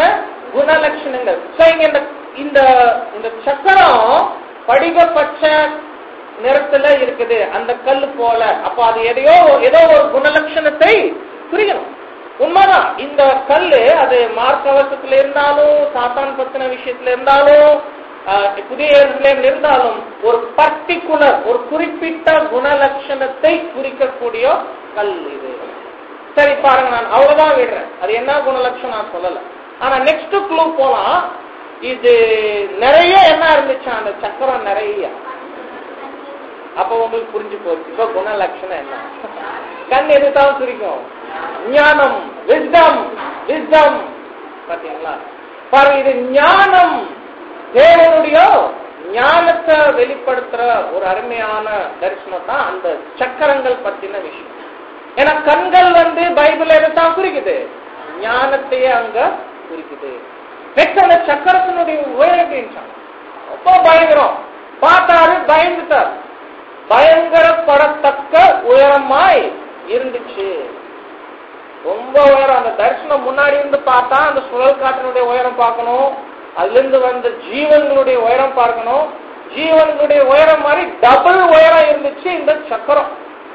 குணலட்சணங்கள் So, இங்க இந்த இந்த இந்த சக்கரம் படிக பச்சை நிறத்துல இருக்குது அந்த கல் போல அப்ப அது எதையோ ஏதோ ஒரு குணலட்சணத்தை குறிக்கணும் உண்மைதான் இந்த கல்லு அது மார்க்கவசத்துல இருந்தாலும் சாத்தான் பத்தின விஷயத்துல இருந்தாலும் ஆஹ், புதிய எருசலேம் இருந்தாலும் ஒரு பர்டிகுலர் ஒரு குறிப்பிட்ட குணலட்சணத்தை குறிக்கக்கூடிய கல் இது சரி பாருங்க நான் அவ்வளவுதான் விடுறேன் அது என்ன குணலட்சணம் நான் சொல்லல ஆனா நெக்ஸ்ட் க்ளூ போலாம் இது நிறைய என்ன இருந்துச்சு அந்த சக்கரம் நிறைய அப்ப உங்களுக்கு புரிஞ்சு போச்சு இப்ப குணலட்சணம் என்ன கண் எதுதான் குறிக்கும் ஞானம் விஸ்டம் விஸ்டம் பாத்தீங்களா பாருங்க இது ஞானம் தேவனுடைய ஞானத்தை வெளிப்படுத்துற ஒரு அருமையான தரிசனம் தான் அந்த சக்கரங்கள் பத்தின விஷயம் ஏன்னா கண்கள் வந்து பைபிள் எதைத்தான் குறிக்குது ஞானத்தையே அங்க குறிக்குது நெக்ஸ்ட் அந்த சக்கரத்தினுடைய உயரம் எப்படின்னு ரொம்ப பயங்கரம் பார்த்தாரு பயந்துட்டார் பயங்கரப்படத்தக்க உயரமாய் இருந்துச்சு ரொம்ப உயரம் அந்த தரிசனம் முன்னாடி இருந்து பார்த்தா அந்த சுழல் காற்றினுடைய உயரம் பார்க்கணும் அதுல இருந்து வந்த ஜீவன்களுடைய உயரம் பார்க்கணும் ஜீவன்களுடைய உயரம் மாதிரி டபுள் உயரம் இருந்துச்சு இந்த சக்கரம்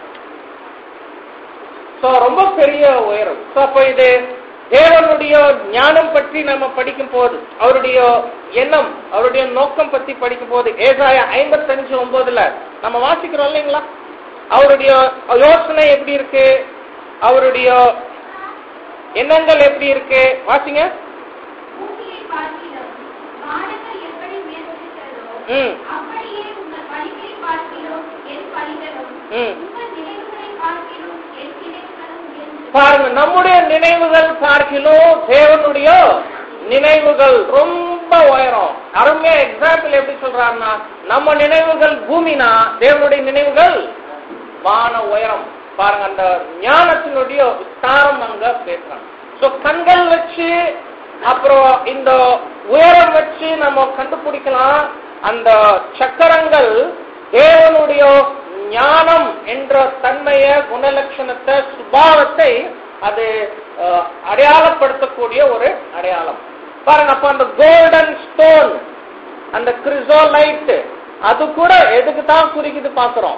சோ ரொம்ப பெரிய உயரம் சோ அப்ப இது தேவனுடைய ஞானம் பற்றி நம்ம படிக்கும் போது அவருடைய எண்ணம் அவருடைய நோக்கம் பத்தி படிக்கும் போது ஏசாய ஐம்பத்தஞ்சு ஒன்பதுல நம்ம வாசிக்கிறோம் இல்லைங்களா அவருடைய யோசனை எப்படி இருக்கு அவருடைய எண்ணங்கள் எப்படி இருக்கு வாசிங்க பூமியை பார்க்கிலும் வானங்கள் எப்படி உயர்ந்திருக்கிறதோ ம் அப்படியே உங்கள் பணிகளை பார்க்கிலும் என் பணிகளும் ம் உங்கள் நினைவுகளை பார்க்கிலும் என் நினைவுகளும் உயர்ந்திருக்கிறது பாருங்க நம்முடைய நினைவுகள் பார்க்கிலும் தேவனுடைய நினைவுகள் ரொம்ப உயரம் அருமையா எக்ஸாம்பிள் எப்படி சொல்றாருன்னா நம்ம நினைவுகள் பூமினா தேவனுடைய நினைவுகள் வான உயரம் பாருங்க அந்த ஞானத்தினுடைய விஸ்தாரம் அங்க பேசுறாங்க சோ கண்கள் வச்சு அப்புறம் இந்த உயரம் வச்சு நம்ம கண்டுபிடிக்கலாம் அந்த சக்கரங்கள் தேவனுடைய ஞானம் என்ற தன்மைய குணலட்சணத்தை சுபாவத்தை அது அஹ், அடையாளப்படுத்தக்கூடிய ஒரு அடையாளம் பாருங்க அப்ப அந்த கோல்டன் ஸ்டோன் அந்த கிறிசோலைட் அது கூட எதுக்கு தான் குறிக்குது பாக்குறோம்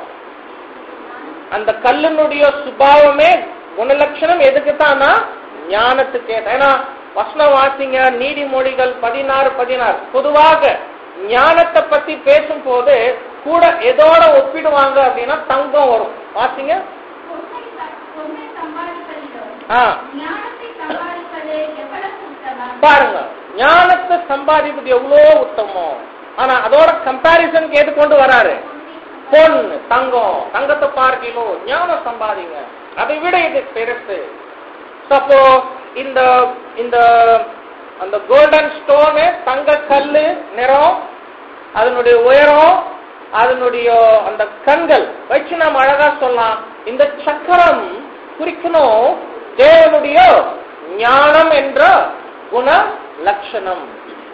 அந்த கல்லினுடைய சுபாவமே குணலட்சணம் எதுக்குத்தானா ஞானத்துக்கு ஏன்னா வசனம் வாசிங்க நீதிமொழிகள் பதினாறு பதினாறு பொதுவாக ஞானத்தை பத்தி பேசும்போது கூட எதோட ஒப்பிடுவாங்க அப்படின்னா தங்கம் வரும் வாசிங்க பொன்னை ச- பொன்னை சம்பாதிப்பதிலும் ஆ ஞானத்தை சம்பாதிப்பது எவ்வளவு உத்தமம் பாருங்க ஞானத்தை சம்பாதிப்பது எவ்வளோ உத்தமம் ஆனா அதோட கம்பாரிசனுக்கு எது கொண்டு வராரு பொன் தங்கம் தங்கத்தை பார்க்கிலும் ஞானம் சம்பாதிங்க அதை விட இது பெருசு அப்போ இந்த இந்த அந்த கோல்டன் ஸ்டோனு தங்க கல்லு நிறம் அதனுடைய உயரம் அதனுடைய அந்த கண்கள் வச்சு நாம் அழகா சொல்லலாம் இந்த சக்கரம் குறிக்கணும் தேவனுடைய ஞானம் என்ற குண லட்சணம்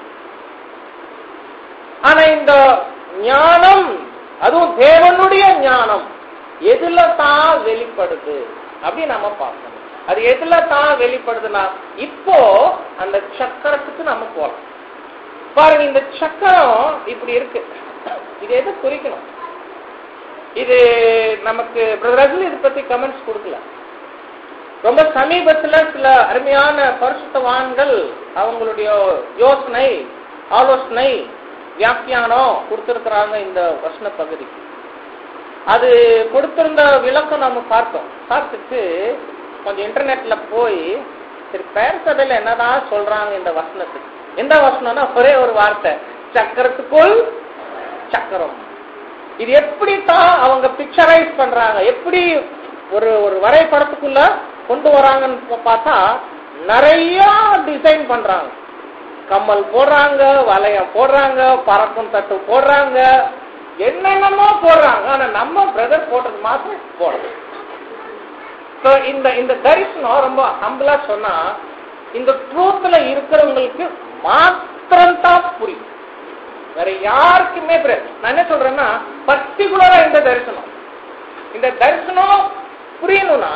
ஆனா இந்த ஞானம் அதுவும் தேவனுடைய ஞானம் எதுல தான் வெளிப்படுது அப்படி நம்ம பார்க்கணும் அது எதுல தான் வெளிப்படுதுன்னா இப்போ அந்த சக்கரத்துக்கு நம்ம போலாம் பாருங்க இந்த சக்கரம் இப்படி இருக்கு இது எது குறிக்கணும் இது நமக்கு பிரதர் ரஜினி இதை பத்தி கமெண்ட்ஸ் கொடுக்கல ரொம்ப சமீபத்துல சில அருமையான பரிசுத்தவான்கள் அவங்களுடைய யோசனை ஆலோசனை வியாக்கியானம் கொடுத்திருக்கிறாங்க இந்த வசன பகுதிக்கு அது கொடுத்திருந்த விளக்கம் நம்ம பார்த்தோம் பார்த்துட்டு கொஞ்சம் இன்டர்நெட்ல போய் சரி பேர் சபையில என்னதான் சொல்றாங்க இந்த வசனத்துக்கு எந்த வசனம்னா ஒரே ஒரு வார்த்தை சக்கரத்துக்குள் சக்கரம் இது எப்படி தான் அவங்க பிக்சரைஸ் பண்றாங்க எப்படி ஒரு ஒரு வரைபடத்துக்குள்ள கொண்டு வராங்கன்னு பா- பார்த்தா நிறைய டிசைன் பண்றாங்க கம்மல் போடுறாங்க வளையம் போடுறாங்க பறக்கும் தட்டு போடுறாங்க என்னென்னமோ போடுறாங்க ஆனா நம்ம பிரதர் போட்டது மாத்திரம் போடணும் So, இந்த இந்த தரிசனம் ரொம்ப ஹம்பிளா சொன்னா இந்த ட்ரூத்ல இருக்கிறவங்களுக்கு மாத்திரம் தான் புரியும் வேற யாருக்குமே புரியாது நான் என்ன சொல்றேன்னா பர்டிகுலரா இந்த தரிசனம் இந்த தரிசனம் புரியணும்னா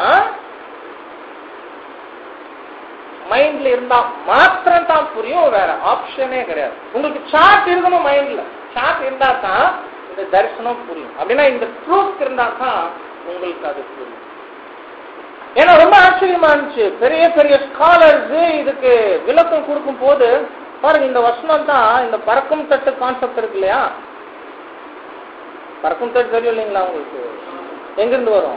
மைண்ட்ல இருந்தா மாத்திரம் தான் புரியும் வேற ஆப்ஷனே கிடையாது உங்களுக்கு சார்ட் இருக்கணும் மைண்ட்ல சார்ட் இருந்தா தான் இந்த தரிசனம் புரியும் அப்படின்னா இந்த ட்ரூத் இருந்தா தான் உங்களுக்கு அது புரியும் ஏன்னா ரொம்ப ஆச்சரியமா இருந்துச்சு பெரிய பெரிய ஸ்காலர்ஸ் இதுக்கு விளக்கம் கொடுக்கும் போது பாருங்க இந்த வசனம் தான் இந்த பறக்கும் தட்டு கான்செப்ட் இருக்கு இல்லையா பறக்கும் தட்டு தெரியும் இல்லைங்களா உங்களுக்கு எங்கிருந்து வரும்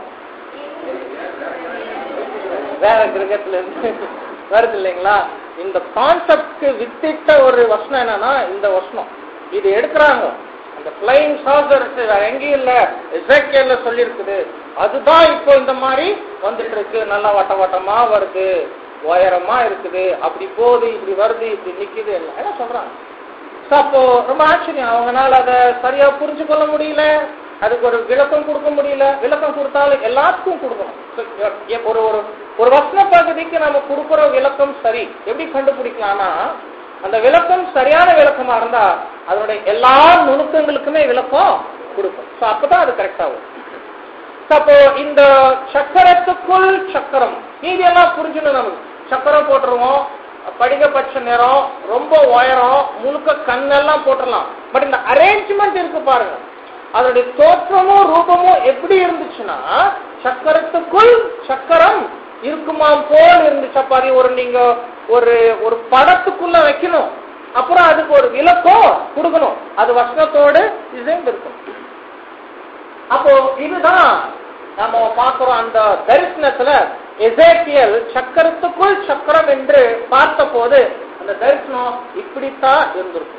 வேற கிரகத்துல இருந்து வருது இல்லைங்களா இந்த கான்செப்ட்க்கு வித்திட்ட ஒரு வசனம் என்னன்னா இந்த வசனம் இது எடுக்கிறாங்க அந்த பிளைங் சாசர்ஸ் வேற எங்கேயும் இல்ல இசைக்கேல சொல்லி இருக்குது அதுதான் இப்போ இந்த மாதிரி வந்துட்டு இருக்கு நல்லா வட்ட வட்டமா வருது உயரமா இருக்குது அப்படி போகுது இப்படி வருது இப்படி நிக்குது எல்லாம் என்ன சொல்றாங்க So, அப்போ ரொம்ப ஆச்சரியம் அவங்கனால அதை சரியா புரிஞ்சு கொள்ள முடியல அதுக்கு ஒரு விளக்கம் கொடுக்க முடியல விளக்கம் கொடுத்தாலும் எல்லாத்துக்கும் கொடுக்கணும் So, எ- ஒரு ஒரு ஒரு வசன பகுதிக்கு நம்ம கொடுக்குற விளக்கம் சரி எப்படி கண்டுபிடிக்கலாம்னா அந்த விளக்கம் சரியான விளக்கமா இருந்தா அதனுடைய எல்லா நுணுக்கங்களுக்குமே விளக்கம் கொடுக்கும் ஸோ அப்பதான் அது கரெக்ட் ஆகும் So, அப்போ இந்த சக்கரத்துக்குள் சக்கரம் மீதி எல்லாம் புரிஞ்சுணும் நமக்கு சக்கரம் போட்டுருவோம் படிகபட்ச நிறம் ரொம்ப உயரம் முழுக்க கண்ணெல்லாம் போட்டுடலாம் பட் இந்த அரேஞ்ச்மெண்ட் இருக்கு பாருங்க அதனுடைய தோற்றமும் ரூபமும் எப்படி இருந்துச்சுன்னா சக்கரத்துக்குள் சக்கரம் இருக்குமாம் போல் இருந்துச்சு அப்ப அது ஒரு நீங்க ஒரு ஒரு படத்துக்குள்ள வைக்கணும் அப்புறம் அதுக்கு ஒரு விளக்கம் கொடுக்கணும் அது வசனத்தோடு இசைந்து இருக்கும் அப்போ இதுதான் நம்ம பார்க்கிறோம் அந்த தரிசனத்துல எசேக்கியல் சக்கரத்துக்குள் சக்கரம் என்று பார்த்த போது அந்த தரிசனம் இப்படித்தான் இருந்திருக்கும்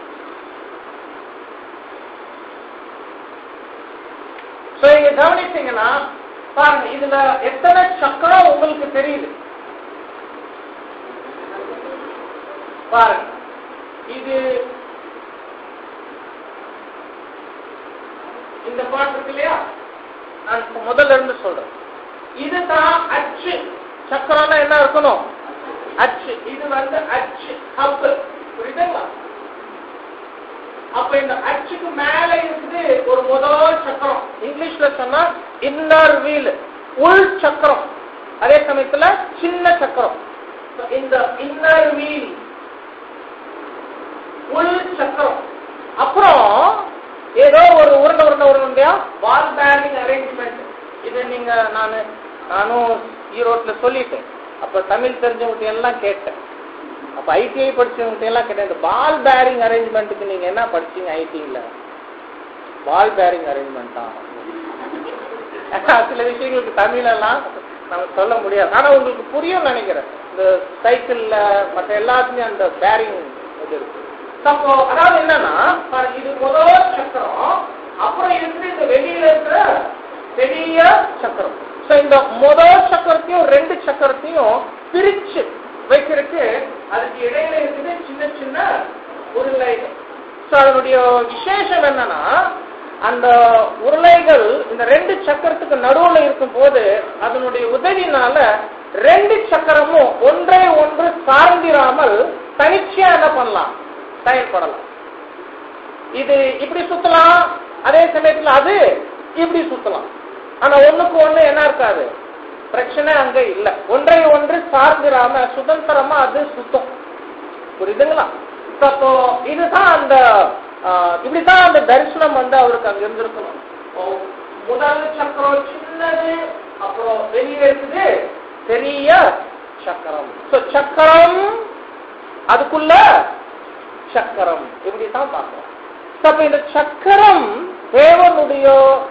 So, இங்க கவனிச்சீங்கன்னா பாருங்க இதுல எத்தனை சக்கரம் உங்களுக்கு தெரியுது பாருங்க இது இந்த பாட்டு இருக்கு இல்லையா நான் இப்ப முதல்ல இருந்து சொல்றேன் இதுதான் அச்சு சக்கரம்னா என்ன இருக்கணும் அச்சு இது வந்து அச்சு ஹப்பு புரியுதுங்களா அப்ப இந்த அச்சுக்கு மேல இருக்குது ஒரு முதல் சக்கரம் இங்கிலீஷ்ல சொன்னா இன்னர் வீல் உள் சக்கரம் அதே சமயத்துல சின்ன சக்கரம் So, இந்த இன்னர் வீல் உள் சக்கரம் அப்புறம் ஏதோ ஒரு உருண்டை உருண்டை உருண்டையா வால் பேரிங் அரேஞ்ச்மெண்ட் இது நீங்க நானு நானும் ஈரோட்ல சொல்லிட்டேன் அப்ப தமிழ் தெரிஞ்சவங்க எல்லாம் கேட்டேன் அப்ப ஐடிஐ படிச்சவங்க எல்லாம் கேட்டேன் இந்த பால் பேரிங் அரேஞ்ச்மெண்ட்டுக்கு நீங்க என்ன படிச்சீங்க ஐடில பால் பேரிங் அரேஞ்ச்மெண்ட் தான் சில விஷயங்களுக்கு தமிழ் எல்லாம் நம்ம சொல்ல முடியாது ஆனா உங்களுக்கு புரியும் நினைக்கிறேன் இந்த சைக்கிள்ல மற்ற எல்லாத்துலயும் அந்த பேரிங் இது இருக்கு அப்போ அதாவது என்னன்னா பாருங்க, இது முதல் சக்கரம் அப்புறம் இருக்கிற இந்த வெளியில இருக்கிற பெரிய சக்கரம் சோ இந்த முதல் சக்கரத்தையும் ரெண்டு சக்கரத்தையும் பிரிச்சு வைக்கிறதுக்கு அதுக்கு இடையில இருக்குது சின்ன சின்ன உருளைகள் சோ அதனுடைய விசேஷம் என்னன்னா அந்த உருளைகள் இந்த ரெண்டு சக்கரத்துக்கு நடுவுல இருக்கும் போது அதனுடைய உதவினால ரெண்டு சக்கரமும் ஒன்றை ஒன்று சார்ந்திராமல் தனிச்சையா என்ன பண்ணலாம் செயல்படலாம் இது இப்படி சுத்தலாம் அதே சமயத்துல அது இப்படி சுத்தலாம் ஆனா ஒண்ணுக்கு ஒண்ணு என்ன இருக்காது பிரச்சனை அங்க இல்ல ஒன்றை ஒன்று சார்ந்திராம சுதந்திரமா அது சுத்தம் புரியுதுங்களா So, அப்போ இதுதான் அந்த ஆஹ், இப்படிதான் அந்த தரிசனம் வந்து அவருக்கு அங்க இருந்திருக்கணும் ஓ, முதல் சக்கரம் சின்னது அப்புறம் வெளியே இருக்குது பெரிய சக்கரம் So, சக்கரம் அதுக்குள்ள சக்கரம் இப்படித்தான் பார்க்கிறோம் So, அப்ப இந்த சக்கரம் தேவனுடைய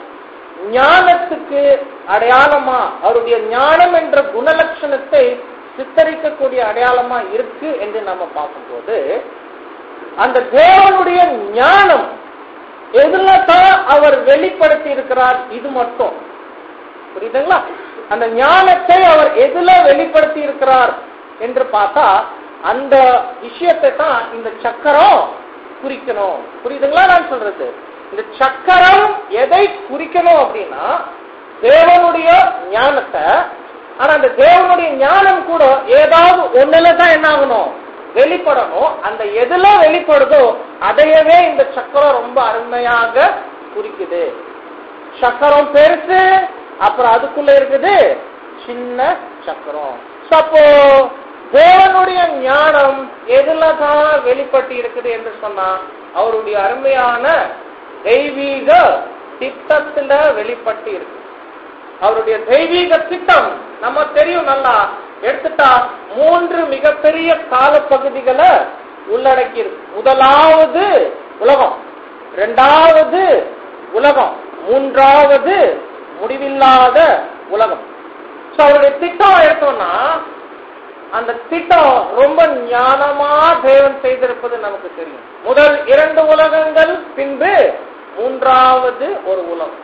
ஞானத்துக்கு அடையாளமா அவருடைய ஞானம் என்ற குணலட்சணத்தை சித்தரிக்கக்கூடிய அடையாளமா இருக்கு என்று நம்ம பார்க்கும்போது அந்த தேவனுடைய ஞானம் எதுல தான் அவர் வெளிப்படுத்தி இருக்கிறார் இது மட்டும் புரியுதுங்களா அந்த ஞானத்தை அவர் எதுல வெளிப்படுத்தி இருக்கிறார் என்று பார்த்தா அந்த விஷயத்தை தான் இந்த சக்கரம் குறிக்கணும் புரியுதுங்களா நான் சொல்றது இந்த சக்கரம் எதை குறிக்கணும் அப்படின்னா தேவனுடைய ஞானத்தை ஆனா அந்த தேவனுடைய ஞானம் கூட ஏதாவது ஒண்ணுல தான் என்ன ஆகணும் வெளிப்படணும் அந்த எதுல வெளிப்படுதோ அதையவே இந்த சக்கரம் ரொம்ப அருமையாக குறிக்குது சக்கரம் பெருசு அப்புறம் அதுக்குள்ள இருக்குது சின்ன சக்கரம் So, அப்போ தேவனுடைய ஞானம் எதுல தான் வெளிப்பட்டு இருக்குது என்று சொன்னா அவருடைய அருமையான தெய்வீக திட்டத்துல வெளிப்பட்டு இருக்கு அவருடைய தெய்வீக திட்டம் நம்ம தெரியும் நல்லா எடுத்துட்டா மூன்று மிகப்பெரிய காலப்பகுதிகளை உள்ளடக்கி இருக்கு முதலாவது உலகம் இரண்டாவது உலகம் மூன்றாவது முடிவில்லாத உலகம் சோ அவருடைய திட்டம் எடுத்தோம்னா அந்த திட்டம் ரொம்ப ஞானமா தேவன் செய்திருப்பது நமக்கு தெரியும் முதல் இரண்டு உலகங்கள் பின்பு மூன்றாவது ஒரு உலகம்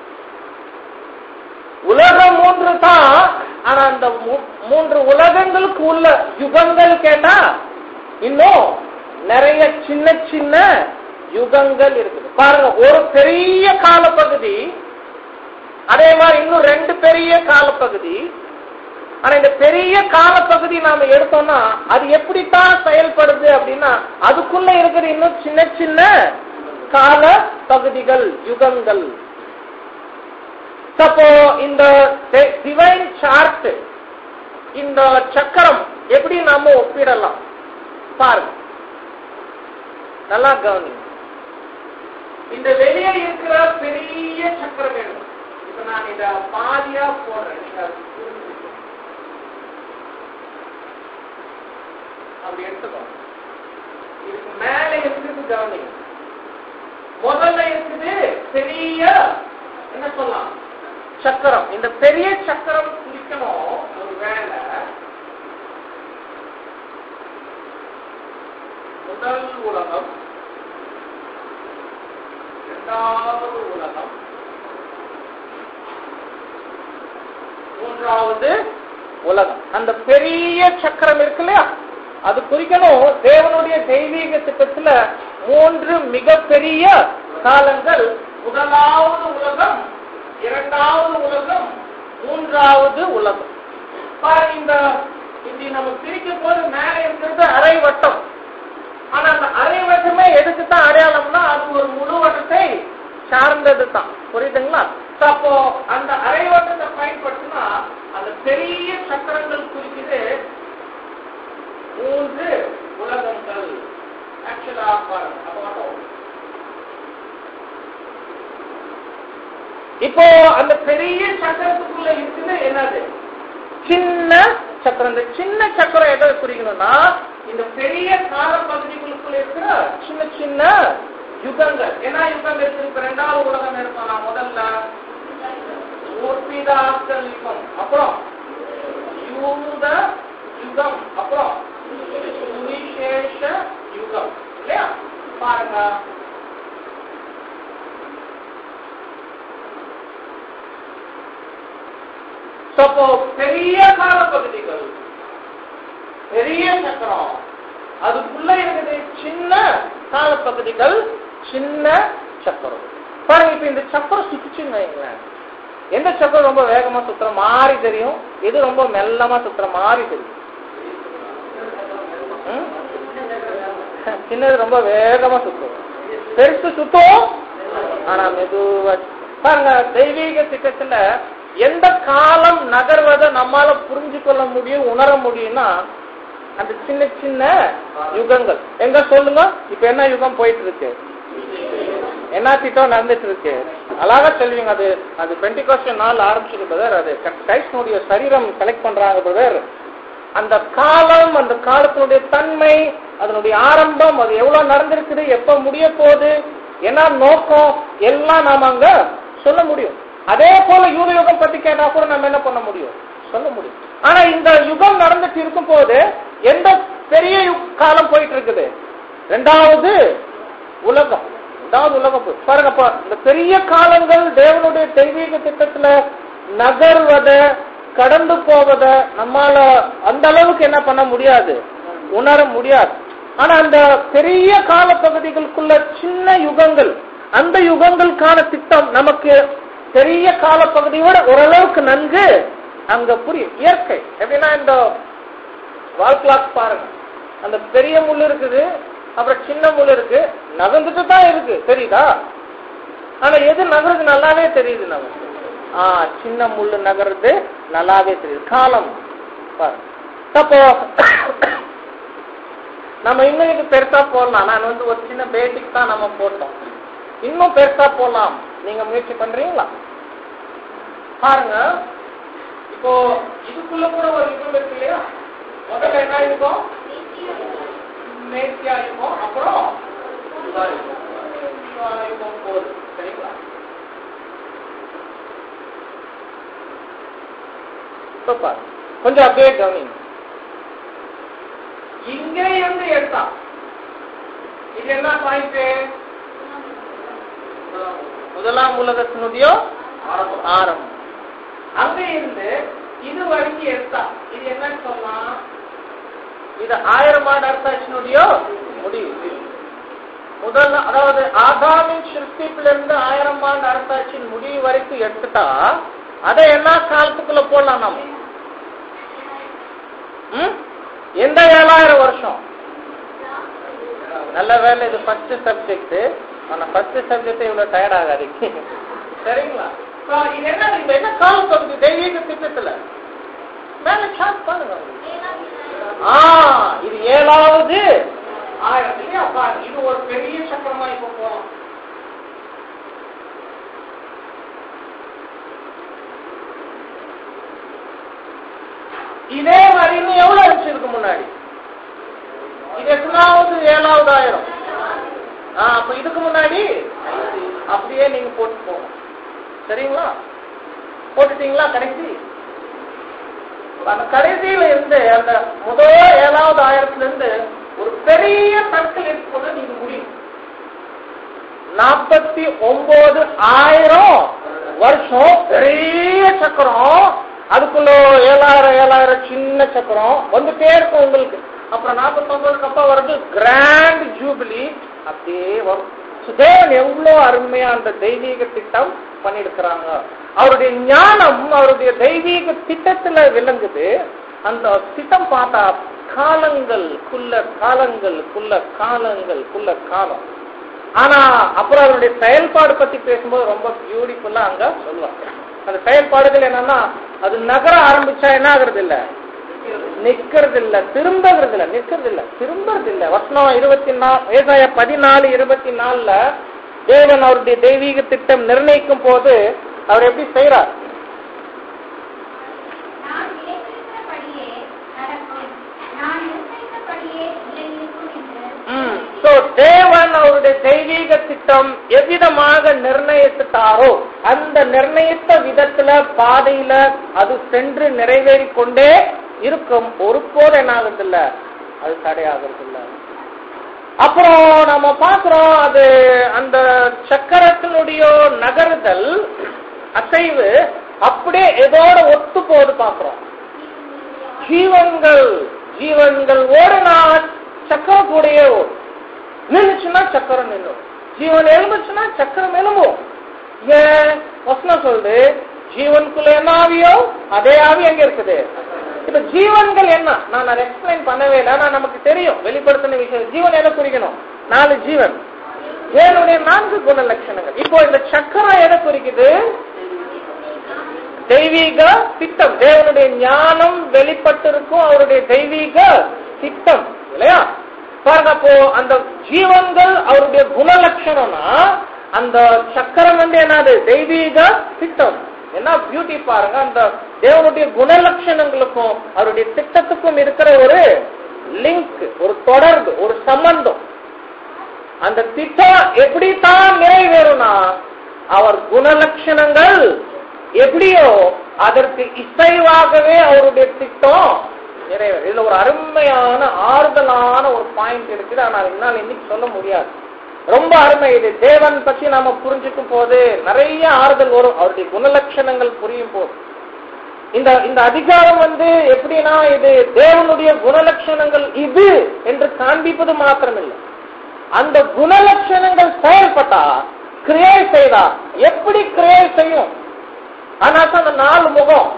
உலகம் மூன்று தான் ஆனா அந்த மூ- மூன்று உலகங்களுக்கு உள்ள யுகங்கள் கேட்டா இன்னும் நிறைய சின்ன சின்ன யுகங்கள் இருக்குது பாருங்க ஒரு பெரிய காலப்பகுதி அதே மாதிரி இன்னும் ரெண்டு பெரிய காலப்பகுதி ஆனா இந்த பெரிய காலப்பகுதி நாம எடுத்தோம்னா அது எப்படித்தான் செயல்படுது அப்படின்னா அதுக்குள்ள இருக்கிற இன்னும் சின்ன சின்ன கால பகுதிகள் யுகங்கள் அப்போ இந்த டிவைன் சார்ட் இந்த சக்கரம் எப்படி நாம ஒப்பிடலாம் பாருங்க நல்லா கவனி இந்த வெளியே இருக்கிற பெரிய சக்கரம் வேணும் இப்ப நான் இத பாதியா போடுறேன் நீங்க அதை புரிஞ்சுக்கணும். அப்படி எடுத்துக்கோங்க இதுக்கு மேல இருக்குது கவனி முதல்ல இருக்குது பெரிய என்ன சொல்லலாம் சக்கரம் இந்த பெரிய சக்கரம் குறிக்கணும் ஒரு வேலை முதல் உலகம் இரண்டாவது உலகம் மூன்றாவது உலகம் அந்த பெரிய சக்கரம் இருக்கு இல்லையா அது குறிக்கணும் தேவனுடைய தெய்வீக திட்டத்துல மூன்று மிகப்பெரிய காலங்கள் முதலாவது உலகம் இரண்டாவது உலகம் மூன்றாவது உலகம் பாருங்க இந்த இப்படி நம்ம பிரிக்கும் போது மேலே இருக்கிறது அரை வட்டம் ஆனா அந்த அரை வட்டமே எதுக்கு தான் அடையாளம்னா அது ஒரு முழு வட்டத்தை சார்ந்தது தான் புரியுதுங்களா So, அப்போ அந்த அரை வட்டத்தை பயன்படுத்தினா அந்த பெரிய சக்கரங்கள் குறிக்குது மூன்று உலகங்கள் ஆக்சுவலா பாருங்க அப்ப வரும். இப்போ அந்த பெரிய சக்கரத்துக்குள்ள இருக்குது என்னது சின்ன சக்கரம் இந்த சின்ன சக்கரம் எதை குறிக்கணும்னா இந்த பெரிய கால பகுதிகளுக்குள்ள இருக்கிற சின்ன சின்ன யுகங்கள் என்ன யுகங்கள் இருக்கு இப்ப ரெண்டாவது உலகம் இருக்கும் நான் முதல்ல ஊர்பிதாக்கள் யுகம் அப்புறம் யூத யுகம் அப்புறம் சுவிசேஷ யுகம் இல்லையா பாருங்க So, அப்போ பெரிய கால பகுதிகள் பெரிய சக்கரம் அதுக்குள்ள இருக்குது சின்ன கால பகுதிகள் சின்ன சக்கரம் பாருங்க இப்ப இந்த சக்கரம் சுத்துச்சுன்னு வைங்களேன் எந்த சக்கரம் ரொம்ப வேகமா சுத்துற மாதிரி தெரியும் எது ரொம்ப மெல்லமா சுத்துற மாதிரி தெரியும் ம்? சின்னது ரொம்ப வேகமா சுத்தும் பெருசு சுத்தும் ஆனா மெதுவா பாருங்க தெய்வீக திட்டத்துல எந்த காலம் நகர்வதை நம்மால புரிஞ்சு கொள்ள முடியும் உணர முடியும்னா அந்த சின்ன சின்ன யுகங்கள் எங்க சொல்லுங்க இப்ப என்ன யுகம் போயிட்டு இருக்கு என்ன திட்டம் நடந்துட்டு இருக்கு அழகா சொல்லுவீங்க அது அது பெண்டிகாஸ்டன் நாள் ஆரம்பிச்சது பிரதர் அது கிரைஸ்டனுடைய சரீரம் செலக்ட் பண்றாங்க பிரதர் அந்த காலம் அந்த காலத்தினுடைய தன்மை அதனுடைய ஆரம்பம் அது எவ்வளவு நடந்திருக்குது எப்ப முடிய போகுது என்ன நோக்கம் எல்லாம் நாம அங்க சொல்ல முடியும் அதே போல யூத யுகம் பத்தி கேட்டா கூட நம்ம என்ன பண்ண முடியும் சொல்ல முடியும் ஆனா இந்த யுகம் நடந்துட்டு இருக்கும் போது எந்த பெரிய யுக்- காலம் போயிட்டு இருக்குது ரெண்டாவது உலகம் ரெண்டாவது உலகம் போய் பாருங்க அப்ப இந்த பெரிய காலங்கள் தேவனுடைய தெய்வீக திட்டத்துல நகர்வத கடந்து போவத நம்மால அந்த அளவுக்கு என்ன பண்ண முடியாது உணர முடியாது ஆனா அந்த பெரிய கால பகுதிகளுக்குள்ள சின்ன யுகங்கள் அந்த யுகங்களுக்கான திட்டம் நமக்கு பெரிய கால பகுதியோட ஓரளவுக்கு நன்கு அங்க புரியும் இயற்கை எப்படின்னா இந்த வால் கிளாக் பாருங்க அந்த பெரிய முள் இருக்குது அப்புறம் சின்ன முள் இருக்கு நகர்ந்துட்டு தான் இருக்கு தெரியுதா ஆனா எது நகருது நல்லாவே தெரியுது நமக்கு ஆ சின்ன முள்ளு நகருது நல்லாவே தெரியுது காலம் பாருங்க அப்போ நம்ம இன்னும் இது பெருசா போடலாம் நான் வந்து ஒரு சின்ன பேசிக் தான் நம்ம போட்டோம் இன்னும் பெருசா போலாம் நீங்க முயற்சி பண்றீங்களா பாருங்க இப்போ இதுக்குள்ள கூட ஒரு யுகம் இருக்கு இல்லையா முதல்ல என்ன இருக்கும் நேர்த்தியா இருக்கும் அப்புறம் இதா இருக்கும். இதா இருக்கும் போகுது சரிங்களா இப்ப பாரு கொஞ்சம் அப்படியே கவனிங்க இங்க இருந்து எடுத்தா இது என்ன பாயிண்ட் முதலாம் உலகத்தினுடைய ஆரம்பம் அங்க இருந்து இது வரைக்கும் எடுத்தா இது என்னன்னு சொல்லலாம் இது ஆயிரம் ஆண்டு அரசாட்சியினுடைய முடிவு முதல் அதாவது ஆதாமின் சிருஷ்டிப்பில இருந்து ஆயிரம் ஆண்டு அரசாட்சியின் முடிவு வரைக்கும் எடுத்துட்டா அதை என்ன காலத்துக்குள்ள போடலாம் நம்ம ம்? எந்த ஏழாயிரம் வருஷம் நல்ல வேலை இது ஃபர்ஸ்ட் சப்ஜெக்ட் ஆனா ஃபர்ஸ்ட் சப்ஜெக்ட் இவ்வளவு டயர்ட் ஆகாதீங்க சரிங்களா So, இது என்ன இப்ப என்ன காலம் பகுதி தெய்வீக திட்டத்துல மேல சார்ட் பாருங்க ஆ இது ஏழாவது ஆயிரம் இல்லையா பாருங்க இது ஒரு பெரிய சக்கரமா இப்ப போறோம் இதே மாதிரி இன்னும் எவ்வளவு இருந்துச்சு இதுக்கு முன்னாடி இது எத்தனாவது ஏழாவது ஆயிரம் ஆ, அப்ப இதுக்கு முன்னாடி அப்படியே நீங்க போட்டு போகும் சரிங்களா போட்டுட்டீங்களா கடைசி அந்த கடைசியில இருந்து அந்த முதல் ஏழாவது ஆயிரத்துல இருந்து ஒரு பெரிய சர்க்கிள் இருக்கும்போது நீங்க முடியும் நாற்பத்தி ஒன்பது ஆயிரம் வருஷம் பெரிய சக்கரம் அதுக்குள்ள ஏழாயிரம் ஏழாயிரம் சின்ன சக்கரம் வந்துட்டே இருக்கும் உங்களுக்கு அப்புறம் நாற்பத்தி ஒன்பதுக்கு அப்புறம் வருது கிராண்ட் ஜூபிலி அப்படியே வரும் So, தேவன் எவ்வளவு அருமையா அந்த தெய்வீக திட்டம் பண்ணிருக்கிறாங்க அவருடைய ஞானம் அவருடைய தெய்வீக திட்டத்துல விளங்குது அந்த திட்டம் பார்த்தா காலங்கள் குள்ள காலங்கள் குள்ள காலங்கள் குள்ள காலம் ஆனா அப்புறம் அதனுடைய செயல்பாடு பத்தி பேசும்போது ரொம்ப பியூட்டிஃபுல்லா அங்க சொல்லுவாங்க அந்த செயல்பாடுகள் என்னன்னா அது நகர ஆரம்பிச்சா என்ன ஆகுறது இல்ல நிக்கிறது இல்ல திரும்புறது இல்ல நிக்கிறது இல்ல திரும்புறது இல்ல வசனம் இருபத்தி நாலு ஏசாய பதினாலு இருபத்தி நாலுல தேவன் அவருடைய தெய்வீக திட்டம் நிர்ணயிக்கும் போது அவர் எப்படி செய்யறார் நான் நினைத்திருக்கிறபடியே நடக்கும் நான் நினைத்திருக்கிறபடியே நிலைநிற்கும் என்று சோ தேவன் அவருடைய தெய்வீக திட்டம் எவ்விதமாக நிர்ணயித்துட்டாரோ அந்த நிர்ணயித்த விதத்துல பாதையில அது சென்று நிறைவேறி கொண்டே இருக்கும் ஒருபோது என்ன ஆகுறது இல்ல அது தடையாகிறது இல்ல அப்புறம் நம்ம பாக்குறோம் அது அந்த சக்கரத்தினுடைய நகருதல் அசைவு அப்படியே எதோட ஒத்து போது பாக்குறோம் ஜீவன்கள் ஜீவன்கள் ஓடுனா சக்கரம் கூடயே ஓடும் நின்னுச்சுன்னா சக்கரம் நின்னும் ஜீவன் எழுந்துச்சுன்னா சக்கரம் எழும்பும் ஏன் வசனம் சொல்லுது ஜீவனுக்குள்ள என்ன ஆவியோ அதே ஆவி எங்க இருக்குது இப்ப ஜீவன்கள் என்ன நான் அதை எக்ஸ்பிளைன் பண்ணவே இல்லை ஆனா நமக்கு தெரியும் வெளிப்படுத்தின விஷயம் ஜீவன் எதை குறிக்கணும் நாலு ஜீவன் தேவனுடைய நான்கு குண லட்சணங்கள் இப்போ இந்த சக்கரம் எதை குறிக்குது தெய்வீக திட்டம் தேவனுடைய ஞானம் வெளிப்பட்டிருக்கும் அவருடைய தெய்வீக திட்டம் இல்லையா பாருங்க அப்போ அந்த ஜீவன்கள் அவருடைய குணலட்சணம்னா அந்த சக்கரம் வந்து என்னது தெய்வீக திட்டம் என்ன பியூட்டி பாருங்க அந்த தேவனுடைய குணலட்சணங்களுக்கும் அவருடைய திட்டத்துக்கும் இருக்கிற ஒரு லிங்க் ஒரு தொடர்பு ஒரு சம்பந்தம் அந்த திட்டம் எப்படி தான் நிறைவேறும்னா அவர் குணலட்சணங்கள் எப்படியோ அதற்கு இசைவாகவே அவருடைய திட்டம் நிறைவேறும் இதுல ஒரு அருமையான ஆறுதலான ஒரு பாயிண்ட் இருக்குது ஆனால் என்னால் இன்னைக்கு சொல்ல முடியாது ரொம்ப அருமை இது தேவன் பற்றி நாம புரிஞ்சுக்கும் போது நிறைய ஆறுதல் வரும் அவருடைய குணலட்சணங்கள் புரியும் போது இந்த இந்த அதிகாரம் வந்து எப்படின்னா இது தேவனுடைய குணலட்சணங்கள் இது என்று காண்பிப்பது மாத்திரமில்லை அந்த குணலட்சணங்கள் செயல்பட்டா கிரியை செய்தா எப்படி கிரியை செய்யும் ஆனா அந்த நாலு முகம்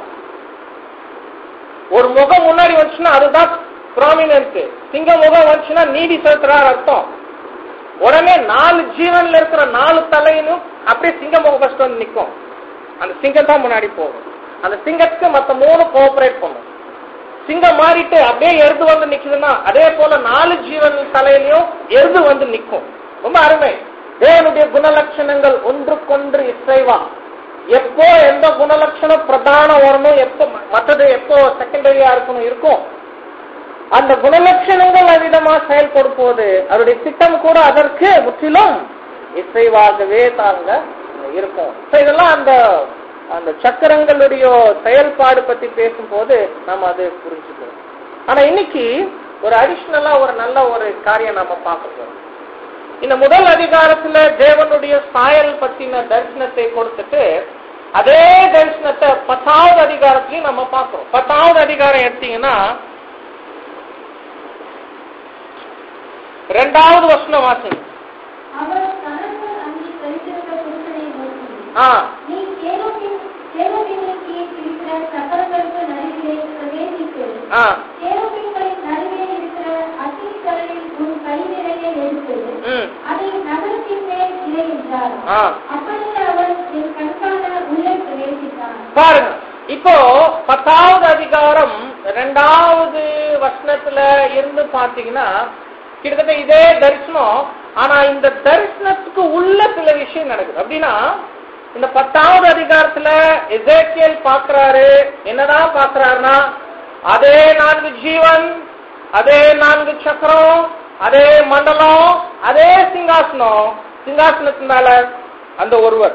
ஒரு முகம் முன்னாடி வந்துச்சுன்னா அதுதான் ப்ராமினன்ட் சிங்க முகம் வந்துச்சுன்னா நீதி செலுத்துறார் அர்த்தம் உடனே நாலு ஜீவன்ல இருக்கிற நாலு தலையினும் அப்படியே சிங்க முகம் ஃபர்ஸ்ட் வந்து நிற்கும் அந்த சிங்கம் தான் முன்னாடி போகும் அந்த சிங்கத்துக்கு மத்த மூணு கோஆபரேட் பண்ணும் சிங்கம் மாறிட்டு அப்படியே எருது வந்து நிக்குதுன்னா அதே போல நாலு ஜீவன் தலையிலயும் எருது வந்து நிக்கும் ரொம்ப அருமை தேவனுடைய குணலட்சணங்கள் ஒன்றுக்கொன்று இசைவா எப்போ எந்த குணலட்சணம் பிரதானம் வரணும் எப்போ மற்றது எப்போ செகண்டரியா இருக்கணும் இருக்கும் அந்த குணலட்சணங்கள் அவ்விதமா செயல்படும் போது அவருடைய திட்டம் கூட அதற்கு முற்றிலும் இசைவாகவே தாங்க இருக்கும் So இதெல்லாம் அந்த அந்த சக்கரங்களுடைய செயல்பாடு பத்தி பேசும்போது நம்ம அது புரிஞ்சுக்கிறோம் ஆனா இன்னைக்கு ஒரு அடிஷ்னலா ஒரு நல்ல ஒரு காரியம் நாம பார்க்க போறோம் இந்த முதல் அதிகாரத்துல தேவனுடைய சாயல் பத்தின தரிசனத்தை கொடுத்துட்டு அதே தரிசனத்தை பத்தாவது அதிகாரத்திலையும் நம்ம பார்க்கிறோம் பத்தாவது அதிகாரம் எடுத்தீங்கன்னா ரெண்டாவது வசனம் வாசிங்க அவர் தனக்கு அங்கே தரித்திருந்த புருஷனை நோக்கி ஆ நீ கேருபீன் கேருபீனின் கீழ் இருக்கிற சக்கரங்களுக்கு நடுவிலே பிரவேசித்து ஆ கேருபீன்களின் நடுவே இருக்கிற அக்கினிக்கடலில் உன் கை நிறைய எடுத்து ம் அதை நகரத்தின் மேல் இறை என்றார் ஆ அப்படியே அவன் என் கண்காண உள்ளே பிரவேசித்தான் பாருங்க இப்போ பத்தாவது அதிகாரம் ரெண்டாவது வசனத்துல இருந்து பாத்தீங்கன்னா கிட்டத்தட்ட இதே தரிசனம் ஆனா இந்த தரிசனத்துக்கு உள்ள சில விஷயம் நடக்குது அப்படின்னா இந்த பத்தாவது அதிகாரத்துல எசேக்கியல் பாக்குறாரு என்னதான் பாக்குறாருன்னா அதே நான்கு ஜீவன் அதே நான்கு சக்கரம் அதே மண்டலம் அதே சிங்காசனம் சிங்காசனத்து மேல அந்த ஒருவர்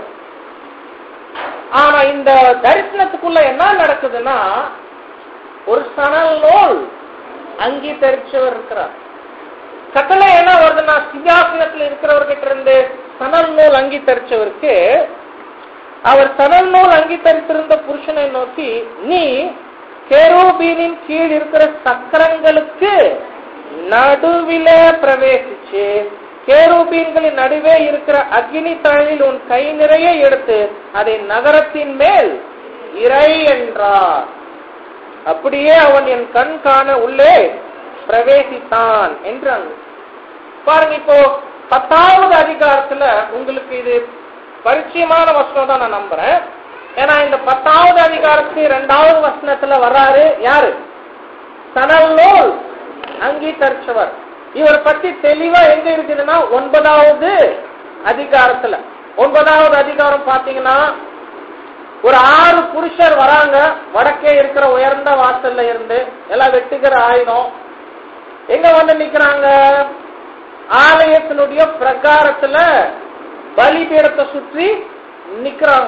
ஆனா இந்த தரிசனத்துக்குள்ள என்ன நடக்குதுன்னா ஒரு சணல் நூல் அங்கீகரிச்சவர் இருக்கிறார் கட்டளை என்ன வருதுன்னா சிங்காசனத்தில் இருக்கிறவர்கிட்ட இருந்து சணல் நூல் அங்கீகரிச்சவருக்கு அவர் சணல் நூல் அங்கீகரித்திருந்த புருஷனை நோக்கி நீ கேரோபீனின் கீழ் இருக்கிற சக்கரங்களுக்கு நடுவிலே பிரவேசிச்சு கேரூபீன்களின் நடுவே இருக்கிற அக்னி தழலில் உன் கை நிறைய எடுத்து அதை நகரத்தின் மேல் இறை என்றார் அப்படியே அவன் என் கண் காண உள்ளே பிரவேசித்தான் என்றான் பாருங்க இப்போ பத்தாவது அதிகாரத்துல உங்களுக்கு இது பரிச்சயமான வசனம் தான் நான் நம்புறேன் ஏன்னா இந்த பத்தாவது அதிகாரத்துக்கு இரண்டாவது வசனத்துல வர்றாரு யாரு சணல் நூல் அங்கீகரிச்சவர் இவர் பத்தி தெளிவா எங்க இருக்குதுன்னா ஒன்பதாவது அதிகாரத்துல ஒன்பதாவது அதிகாரம் பாத்தீங்கன்னா ஒரு ஆறு புருஷர் வராங்க வடக்கே இருக்கிற உயர்ந்த வாசல்ல இருந்து எல்லாம் வெட்டுகிற ஆயுதம் எங்க வந்து நிக்கிறாங்க ஆலயத்தினுடைய பிரகாரத்துல பலிபீடத்தை சுற்றி நிக்கிறாங்க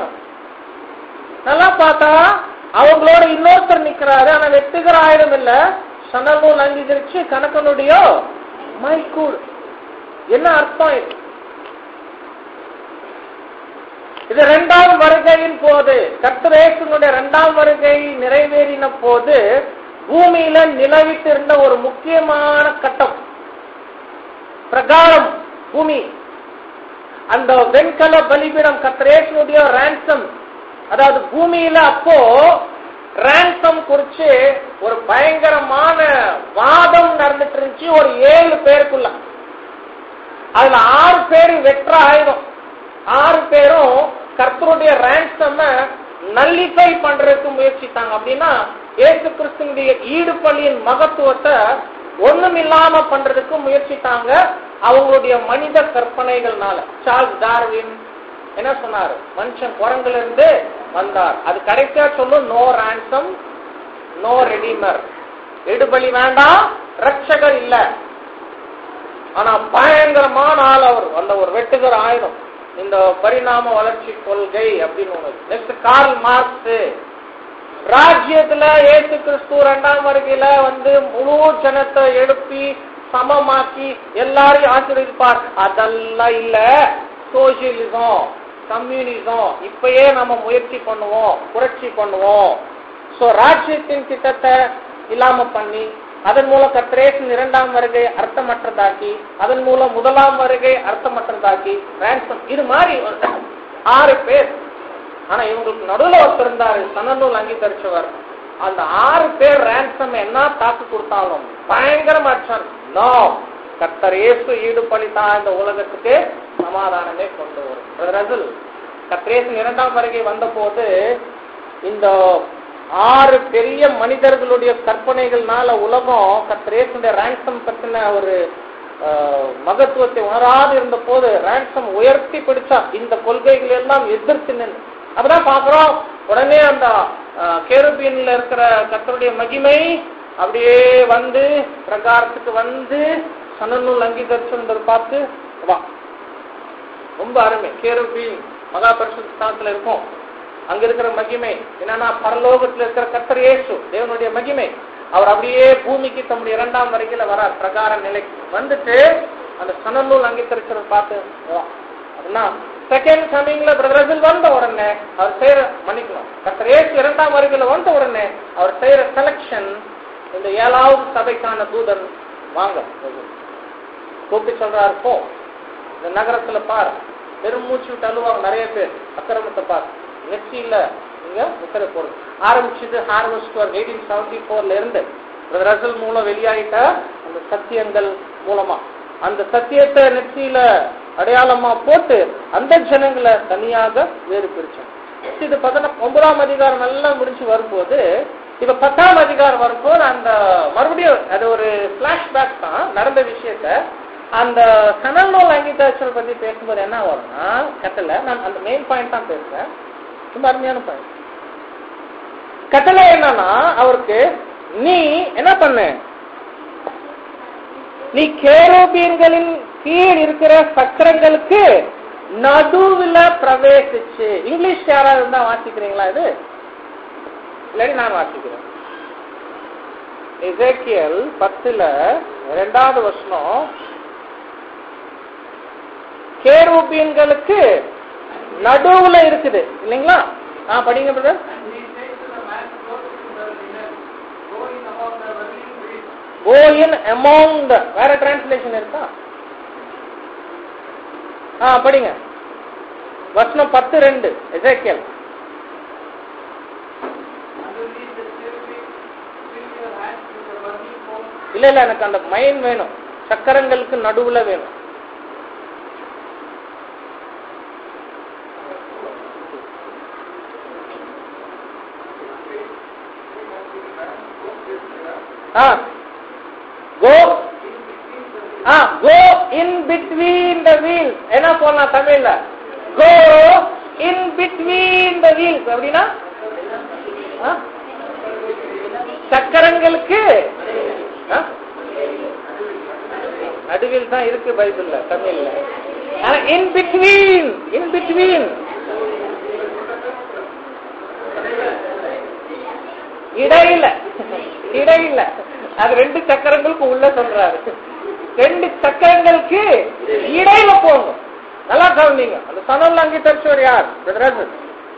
நல்லா பார்த்தா அவங்களோட இன்னொருத்தர் நிக்கிறாரு ஆனா வெட்டுகிற ஆயுதம் இல்ல சனநூல் அங்கீகரிச்சு கணக்கனுடைய மைக்கூடு என்ன அர்த்தம் இது இது இரண்டாம் வருகையின் போது கர்த்தரேசனுடைய இரண்டாம் வருகை நிறைவேறின போது பூமியில நிலவிட்டு இருந்த ஒரு முக்கியமான கட்டம் பிரகாரம் பூமி அந்த வெண்கல பலிபீடம் கர்த்தரேசனுடைய ransom அதாவது பூமியில அப்போ ransom குறிச்சு ஒரு பயங்கரமான வாதம் நடந்துட்டு இருந்துச்சு ஒரு ஏழு பேருக்குள்ள அதுல ஆறு பேர் வெற்ற ஆயுதம் ஆறு பேரும் கர்த்தருடைய ransom நல்லிஃபை பண்றதுக்கு முயற்சித்தாங்க அப்படின்னா இயேசு கிறிஸ்துனுடைய ஈடுபலியின் மகத்துவத்தை ஒண்ணுமில்லாம பண்றதுக்கு முயற்சித்தாங்க அவங்களுடைய மனித கற்பனைகள்னால சார்ல்ஸ் டார்வின் என்ன சொன்னாரு மனுஷன் குரங்குல இருந்து வந்தார் அது கடைசியா சொல்லும் நோ ransom நோ ரெடிமர் எடுபலி வேண்டாம் ரட்சகர் இல்ல ஆனா பயங்கரமான ஆள் அவர் அந்த ஒரு வெட்டுகிற ஆயுதம் இந்த பரிணாம வளர்ச்சி கொள்கை அப்படின்னு ஒண்ணு நெக்ஸ்ட் கார்ல் மார்க்ஸ் ராஜ்யத்துல இயேசு கிறிஸ்து ரெண்டாம் வருகையில வந்து முழு ஜனத்தை எழுப்பி சமமாக்கி எல்லாரையும் ஆசீர்வதிப்பார் அதெல்லாம் இல்ல சோசியலிசம் கம்யூனிசம் இப்பயே நம்ம முயற்சி பண்ணுவோம் புரட்சி பண்ணுவோம் சோ ராஜ்யத்தின் திட்டத்தை இல்லாம பண்ணி அதன் மூலம் கத்திரேசன் இரண்டாம் வருகை அர்த்தமற்றதாக்கி அதன் மூலம் முதலாம் வருகை அர்த்தமற்றதாக்கி ransom இது மாதிரி ஒரு ஆறு பேர் ஆனா இவங்களுக்கு நடுவுல ஒருத்தர் இருந்தாரு சனநூல் அங்கீகரிச்சவர் அந்த ஆறு பேர் ransom என்ன தாக்கு கொடுத்தாலும் பயங்கரமா அடிச்சார் நோ கர்த்தர் இயேசு ஈடுபடுத்தா இந்த உலகத்துக்கு சமாதானமே கொண்டு வரும் ரசல் கர்த்தரேசன் இரண்டாம் வருகை வந்த போது இந்த ஆறு பெரிய மனிதர்களுடைய கற்பனைகள்னால உலகம் கர்த்தரேசனுடைய ransom பத்தின ஒரு ஆஹ், மகத்துவத்தை உணராது இருந்த போது ransom உயர்த்தி பிடிச்சா இந்த கொள்கைகள் எல்லாம் எதிர்த்து நின்று அப்பதான் பாக்குறோம் உடனே அந்த கேருபீன்ல இருக்கிற கர்த்தருடைய மகிமை அப்படியே வந்து பிரகாரத்துக்கு வந்து சனநூல் அங்கீகரிச்சுன்றதை பார்த்து வா ரொம்ப அருமை கேருபீன் மகா பரிசுத்தத்துல இருக்கும் அங்க இருக்கிற மகிமை என்னன்னா பரலோகத்துல இருக்கிற கர்த்தர் இயேசு தேவனுடைய மகிமை அவர் அப்படியே பூமிக்கு தம்முடைய இரண்டாம் வரையில வரார் பிரகார நிலைக்கு வந்துட்டு அந்த சனநூல் அங்கீகரிச்சதை பார்த்து வா. அப்படின்னா செகண்ட் கமிங்ல பிரதரசில் வந்த உடனே அவர் செய்யற மன்னிக்கணும் கர்த்தர் இயேசு இரண்டாம் வருகையில வந்த உடனே அவர் செய்யற செலக்ஷன் இந்த ஏழாவது சபைக்கான தூதன் வாங்க கூப்பிட்டு சொல்றாரு போ இந்த நகரத்துல பார் பெருமூச்சு விட்டு அழுவாங்க நிறைய பேர் அக்கிரமத்தை பார் நெச்சியில நீங்க உத்தரவு போடுங்க ஆரம்பிச்சது ஹார்வெஸ்ட் எயிட்டீன் செவன்டி போர்ல இருந்து ரசல் மூலம் வெளியாயிட்ட அந்த சத்தியங்கள் மூலமா அந்த சத்தியத்தை நெற்றியில அடையாளமா போட்டு அந்த ஜனங்களை தனியாக வேறு பிரிச்சாங்க இது பதின ஒன்பதாம் அதிகாரம் நல்லா முடிச்சு வரும்போது இப்ப பத்தாம் அதிகாரம் வரும்போது அந்த மறுபடியும் அது ஒரு பிளாஷ்பேக் தான் நடந்த விஷயத்த அந்த கனல் நூல் அங்கீகாரத்தை பத்தி பேசும்போது என்ன வரும்னா கட்டல நான் அந்த மெயின் பாயிண்ட் தான் பேசுறேன் ரொம்ப அருமையான பாயிண்ட் கட்டளை என்னன்னா அவருக்கு நீ என்ன பண்ணு நீ கேரோபியன்களின் கீழ் இருக்கிற சக்கரங்களுக்கு நடுவுல பிரவேசிச்சு இங்கிலீஷ் யாராவது இருந்தா வாசிக்கிறீங்களா இது இல்லாட்டி நான் வாசிக்கிறேன் எசேக்கியல் பத்துல ரெண்டாவது வருஷம் கேரூபியன்களுக்கு நடுவுல இருக்குது இல்லைங்களா ஆ படிங்க பிரதர் கோ இன் அமௌங் த வேற டிரான்ஸ்லேஷன் இருக்கா ஆ படிங்க வசனம் பத்து ரெண்டு எசேக்கியல் இல்ல இல்ல எனக்கு அந்த மைன் வேணும் சக்கரங்களுக்கு நடுவுல வேணும் ஆ கோ ஆ கோ இன் பிட்வீன் த வீல்ஸ் என்ன போடலாம் தமிழ்ல கோ இன் பிட்வீன் த வீல்ஸ் அப்படின்னா ஆ? சக்கரங்களுக்கு ஆ? நடுவில் தான் இருக்கு பைபிள்ல தமிழ்ல இன் பிட்வீன் இன் பிட்வீன் இடையில இடையில அது ரெண்டு சக்கரங்களுக்கு உள்ள சொல்றாரு ரெண்டு சக்கரங்களுக்கு இடையில போகணும் நல்லா கவனிங்க அந்த சனல் அங்கே தரிச்சவர் யார் பிரதரசன்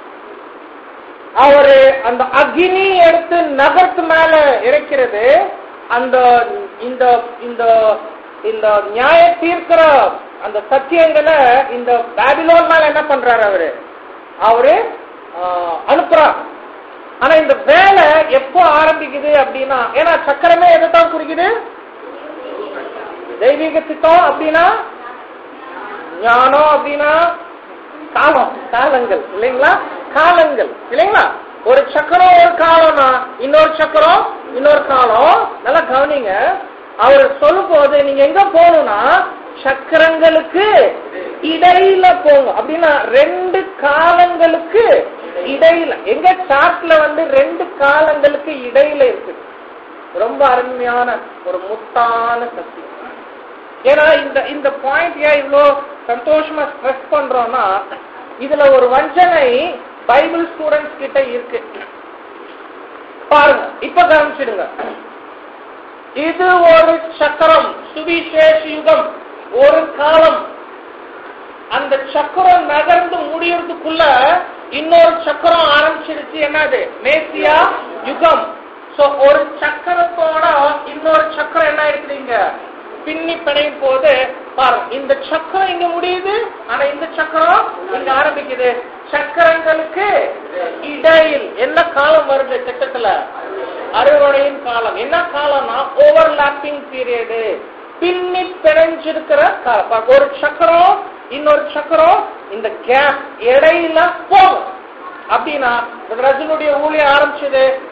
அவரு அந்த அக்னி எடுத்து நகர்த்து மேல இறைக்கிறது அந்த இந்த இந்த இந்த நியாய தீர்க்கிற அந்த சத்தியங்களை இந்த பேபிலோன் மேல என்ன பண்றாரு அவரு அவரு ஆஹ், அனுப்புறார் ஆனா இந்த வேலை எப்போ ஆரம்பிக்குது அப்படின்னா ஏன்னா சக்கரமே எதைத்தான் குறிக்குது தெய்வீக சித்தம் அப்படின்னா ஞானம் அப்படின்னா காலம் காலங்கள் இல்லைங்களா காலங்கள் இல்லைங்களா ஒரு சக்கரம் ஒரு காலம்னா இன்னொரு சக்கரம் இன்னொரு காலம் நல்லா கவனிங்க அவர் சொல்லும் போது நீங்க எங்க போகணும்னா சக்கரங்களுக்கு இடையில போங்க அப்படின்னா ரெண்டு காலங்களுக்கு இடையில எங்க சார்ட்ல வந்து ரெண்டு காலங்களுக்கு இடையில இருக்கு ரொம்ப அருமையான ஒரு முத்தான சக்தி ஏன்னா இந்த இந்த பாயிண்ட் ஏன் இவ்வளோ சந்தோஷமா ஸ்ட்ரெஸ் பண்றோம்னா இதுல ஒரு வஞ்சனை பைபிள் ஸ்டூடெண்ட்ஸ் கிட்ட இருக்கு பாருங்க இப்ப கவனிச்சிடுங்க இது ஒரு சக்கரம் சுவிசேஷ யுகம் ஒரு காலம் அந்த சக்கரம் நகர்ந்து முடியறதுக்குள்ள இன்னொரு சக்கரம் ஆரம்பிச்சிருச்சு என்னது மேசியா யுகம் சோ ஒரு சக்கரத்தோட இன்னொரு சக்கரம் என்ன இருக்குதுங்க பின்னி பிணையும் போது பாருங்க இந்த சக்கரம் இங்க முடியுது ஆனா இந்த சக்கரம் இங்க ஆரம்பிக்குது சக்கரங்களுக்கு இடையில் என்ன காலம் வருது திட்டத்துல அறுவடையின் காலம் என்ன காலம்னா ஓவர்லாப்பிங் பீரியடு பின்னி பிணைஞ்சிருக்கிற காலம் பாருங்க, ஒரு சக்கரம் இன்னொரு சக்கரம் இந்த கேப் இடையில போகும் அப்படின்னா ரஜனுடைய ஊழியம் ஆரம்பிச்சது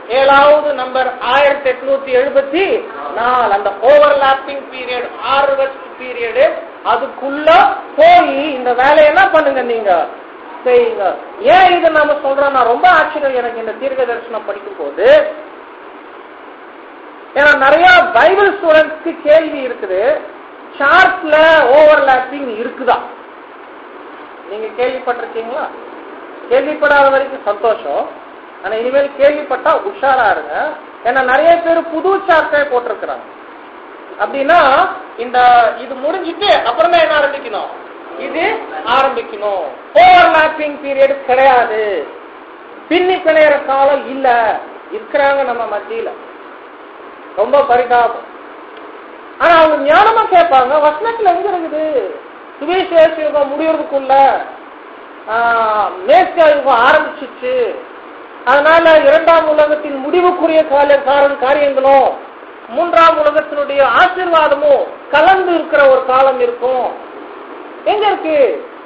ஏழாவது நம்பர் ஆயிரத்தி எட்நூத்தி எழுபத்தி நாலு அந்த ஓவர்லாப்பிங் பீரியட் ஹார்வெஸ்ட் பீரியடு அதுக்குள்ள போய் இந்த வேலையை என்ன பண்ணுங்க நீங்க செய்யுங்க ஏன் இது நாம சொல்றோம் நான் ரொம்ப ஆச்சரியம் எனக்கு இந்த தீர்க்க தரிசனம் படிக்கும் போது ஏன்னா நிறைய பைபிள் ஸ்டூடெண்ட்ஸ்க்கு கேள்வி இருக்குது சார்ட்ஸ்ல ஓவர்லாப்பிங் இருக்குதா நீங்க கேள்விப்பட்டிருக்கீங்களா கேள்விப்படாத வரைக்கும் சந்தோஷம் ஆனா இனிமேல் கேள்விப்பட்டா உஷாரா இருங்க ஏன்னா நிறைய பேர் புது சார்ட்டே போட்டிருக்கிறாங்க அப்படின்னா இந்த இது முடிஞ்சிட்டு அப்புறமே என்ன ஆரம்பிக்கணும் இது ஆரம்பிக்கணும் ஓவர்லாப்பிங் பீரியட் கிடையாது பின்னி பிணையிற காலம் இல்ல இருக்கிறாங்க நம்ம மத்தியில ரொம்ப பரிதாபம் ஆனா அவங்க ஞானமா கேட்பாங்க வசனத்துல எங்க இருக்குது சுவிசேஷ யுகம் முடியறதுக்குள்ள மேற்கா யுகம் ஆரம்பிச்சிச்சு அதனால இரண்டாம் உலகத்தின் முடிவுக்குரிய கால காரண காரியங்களும் மூன்றாம் உலகத்தினுடைய ஆசீர்வாதமும் கலந்து இருக்கிற ஒரு காலம் இருக்கும் எங்க இருக்கு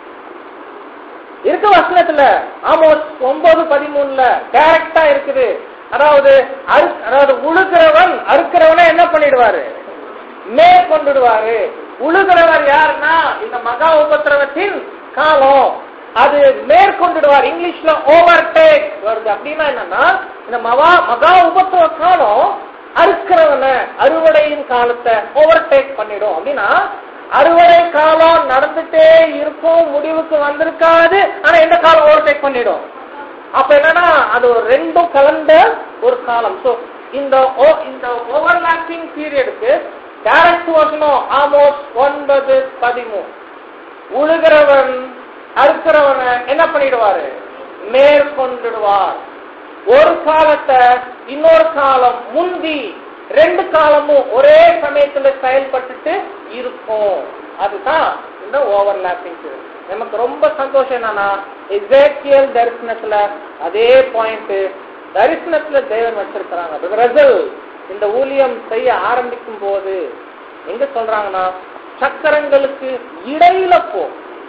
இருக்க வசனத்துல ஆமோஸ் ஒன்பது பதிமூணுல டைரக்டா இருக்குது அதாவது அறு- அதாவது உழுகிறவன் அறுக்கிறவனை என்ன பண்ணிடுவாரு மேற்கொண்டுடுவாரு உழுகிறவர் யாருன்னா இந்த மகா உபத்திரவத்தின் காலம் அது மேற்கொண்டுடுவார் இங்கிலீஷ்ல ஓவர் டேக் வருது அப்படின்னா என்னன்னா இந்த மகா மகா உபத்திரவ காலம் அறுக்கிறவனை அறுவடையின் காலத்தை ஓவர் டேக் பண்ணிடும் அப்படின்னா அறுவடை காலம் நடந்துட்டே இருக்கும் முடிவுக்கு வந்திருக்காது ஆனா எந்த காலம் ஓவர் டேக் பண்ணிடும் அப்ப என்னன்னா அது ஒரு ரெண்டும் கலந்த ஒரு காலம் சோ இந்த o- இந்த ஓவர்லாப்பிங் பீரியடுக்கு டைரக்ட் வசனம் ஆமோஸ் ஒன்பது பதிமூணு உழுகிறவன் அறுக்கிறவனை என்ன பண்ணிடுவாரு மேற்கொண்டுடுவார் ஒரு காலத்தை இன்னொரு காலம் முந்தி ரெண்டு காலமும் ஒரே சமயத்துல செயல்பட்டுட்டு இருக்கும் அதுதான் இந்த ஓவர்லாப்பிங் பீரியட் நமக்கு ரொம்ப சந்தோஷம் என்னன்னா எசேக்கியல் தரிசனத்துல அதே பாயிண்ட் தரிசனத்துல தேவன் வச்சிருக்கிறாங்க ரசல் இந்த ஊழியம் செய்ய ஆரம்பிக்கும் போது எங்க சொல்றாங்கன்னா சக்கரங்களுக்கு இடையில போ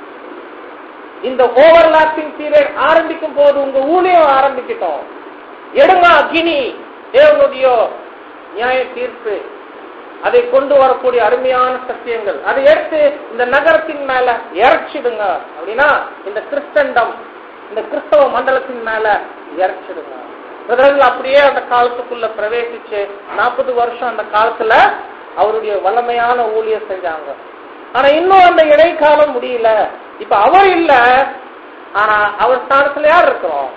இந்த ஓவர்லாப்பிங் பீரியட் ஆரம்பிக்கும் போது உங்க ஊழியம் ஆரம்பிக்கட்டும் எடுங்க அக்னி தேவனுடைய நியாய தீர்ப்பு அதை கொண்டு வரக்கூடிய அருமையான சத்தியங்கள் அதை எடுத்து இந்த நகரத்தின் மேல இறச்சிடுங்க அப்படின்னா இந்த கிறிஸ்தண்டம் இந்த கிறிஸ்தவ மண்டலத்தின் மேல இறச்சிடுங்க இவர்கள் அப்படியே அந்த காலத்துக்குள்ள பிரவேசிச்சு நாற்பது வருஷம் அந்த காலத்துல அவருடைய வல்லமையான ஊழியம் செஞ்சாங்க ஆனா இன்னும் அந்த இடைக்காலம் முடியல இப்ப அவர் இல்ல ஆனா அவர் ஸ்தானத்துல யார் இருக்கிறோம்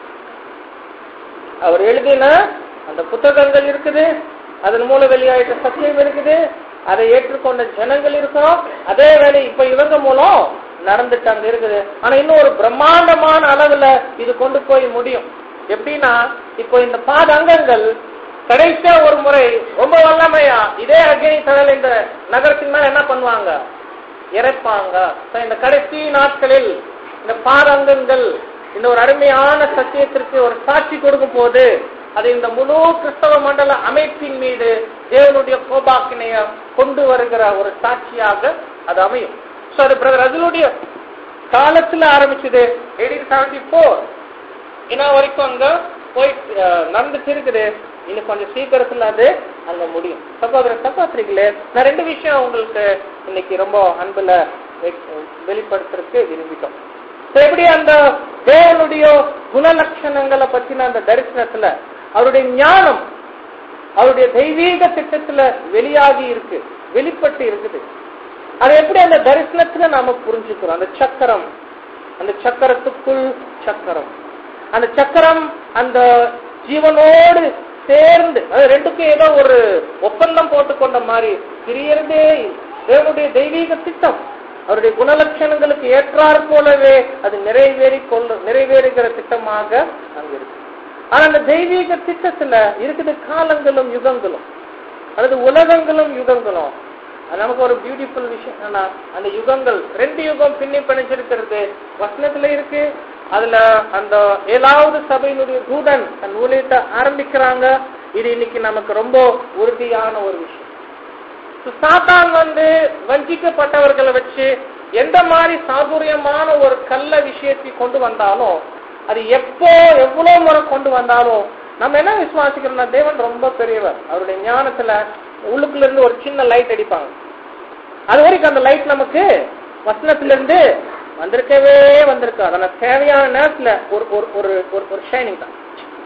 அவர் எழுதின அந்த புத்தகங்கள் இருக்குது அதன் மூலம் வெளியாயிட்ட சத்தியம் இருக்குது அதை ஏற்றுக்கொண்ட ஜனங்கள் இருக்கிறோம் அதே வேலை இப்ப இவங்க மூலம் நடந்துட்டு அங்க இருக்குது ஆனா இன்னும் ஒரு பிரம்மாண்டமான அளவுல இது கொண்டு போய் முடியும் எப்படின்னா இப்போ இந்த பாத அங்கங்கள் கடைசியா ஒரு முறை ரொம்ப வல்லமையா இதே அக்னி தழல் இந்த நகரத்தின் மேல என்ன பண்ணுவாங்க இறைப்பாங்க So, இந்த கடைசி நாட்களில் இந்த பாதங்கங்கள் இந்த ஒரு அருமையான சத்தியத்திற்கு ஒரு சாட்சி கொடுக்கும் போது அது இந்த முழு கிறிஸ்தவ மண்டல அமைப்பின் மீது தேவனுடைய கோபாக்கினைய கொண்டு வருகிற ஒரு சாட்சியாக அது அமையும் சோ அது பிரதர் அதுலுடைய காலத்துல ஆரம்பிச்சது எயிட்டீன் செவன்டி ஃபோர் இன்ன வரைக்கும் அங்க போய் அஹ், நடந்துட்டு இருக்குது இன்னும் கொஞ்சம் சீக்கிரத்துல அது அங்க முடியும் சகோதர சகோதரிகளே நான் ரெண்டு விஷயம் உங்களுக்கு இன்னைக்கு ரொம்ப அன்புல வெ- வெளிப்படுத்துறதுக்கு விரும்பிட்டோம் So, எப்படி அந்த தேவனுடைய குணலட்சணங்களை பத்தின அந்த தரிசனத்துல அவருடைய ஞானம் அவருடைய தெய்வீக திட்டத்துல வெளியாகி இருக்கு வெளிப்பட்டு இருக்குது அது எப்படி அந்த தரிசனத்துல நாம புரிஞ்சுக்கிறோம் அந்த சக்கரம் அந்த சக்கரத்துக்குள் சக்கரம் அந்த சக்கரம் அந்த ஜீவனோடு சேர்ந்து அது ரெண்டுக்கும் ஏதோ ஒரு ஒப்பந்தம் போட்டுக்கொண்ட மாதிரி பிரியறதே இல்லை. தேவனுடைய தெய்வீக திட்டம் அவருடைய குணலட்சணங்களுக்கு ஏற்றாற் போலவே அது நிறைவேறி கொள்ள நிறைவேறுகிற திட்டமாக அங்க இருக்கு ஆனா அந்த தெய்வீக திட்டத்துல இருக்குது காலங்களும் யுகங்களும் அல்லது உலகங்களும் யுகங்களும் அது நமக்கு ஒரு பியூட்டிஃபுல் விஷயம் என்னன்னா அந்த யுகங்கள் ரெண்டு யுகம் பின்னி பிணைச்சிருக்கிறது வசனத்துல இருக்கு அதுல அந்த ஏழாவது சபையினுடைய தூதன் தன் ஊழியத்தை ஆரம்பிக்கிறாங்க இது இன்னைக்கு நமக்கு ரொம்ப உறுதியான ஒரு விஷயம் So, சாத்தான் வந்து வஞ்சிக்கப்பட்டவர்களை வச்சு எந்த மாதிரி சாதுரியமான ஒரு கள்ள விஷயத்தை கொண்டு வந்தாலும் அது எப்போ எவ்வளவு முறை கொண்டு வந்தாலும் நம்ம என்ன விசுவாசிக்கிறோம்னா தேவன் ரொம்ப பெரியவர் அவருடைய ஞானத்துல உள்ளுக்குள்ள இருந்து ஒரு சின்ன லைட் அடிப்பாங்க அது வரைக்கும் அந்த லைட் நமக்கு வசனத்துல இருந்து வந்திருக்கவே வந்திருக்கு அதனால தேவையான நேரத்துல ஒரு ஒரு ஒரு ஒரு- ஒரு ஷைனிங் தான்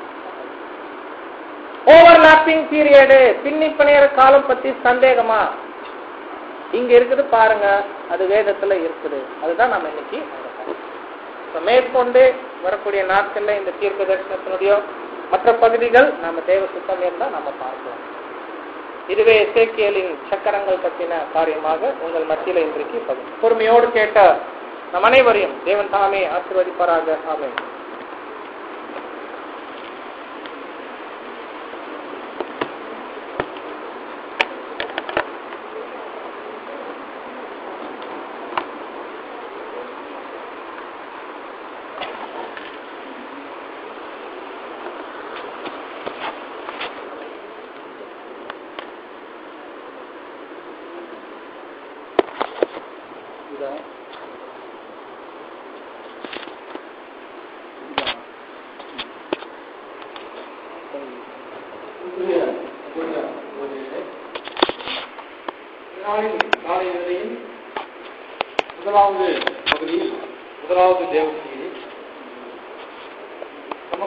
ஓவர்லாப்பிங் பீரியடு பின்னி பிணையிற காலம் பத்தி சந்தேகமா இங்க இருக்குது பாருங்க அது வேதத்துல இருக்குது அதுதான் நம்ம இன்னைக்கு அங்க பார்க்கிறோம். இப்ப மேற்கொண்டு வரக்கூடிய நாட்கள்ல இந்த தீர்க்க தரிசனத்தினுடைய மற்ற பகுதிகள் நாம தேவ சுத்தம் இருந்தா நம்ம பார்க்கலாம் இதுவே எசேக்கியலின் சக்கரங்கள் பற்றின காரியமாக உங்கள் மத்தியில இன்றைக்கு பகிர்ந்து பொறுமையோடு கேட்ட நம் அனைவரையும் தேவன் தாமே ஆசீர்வதிப்பாராக ஆமென் காலை வேளையில் முதலாவது பகுதியில் முதலாவது தேவ செய்தி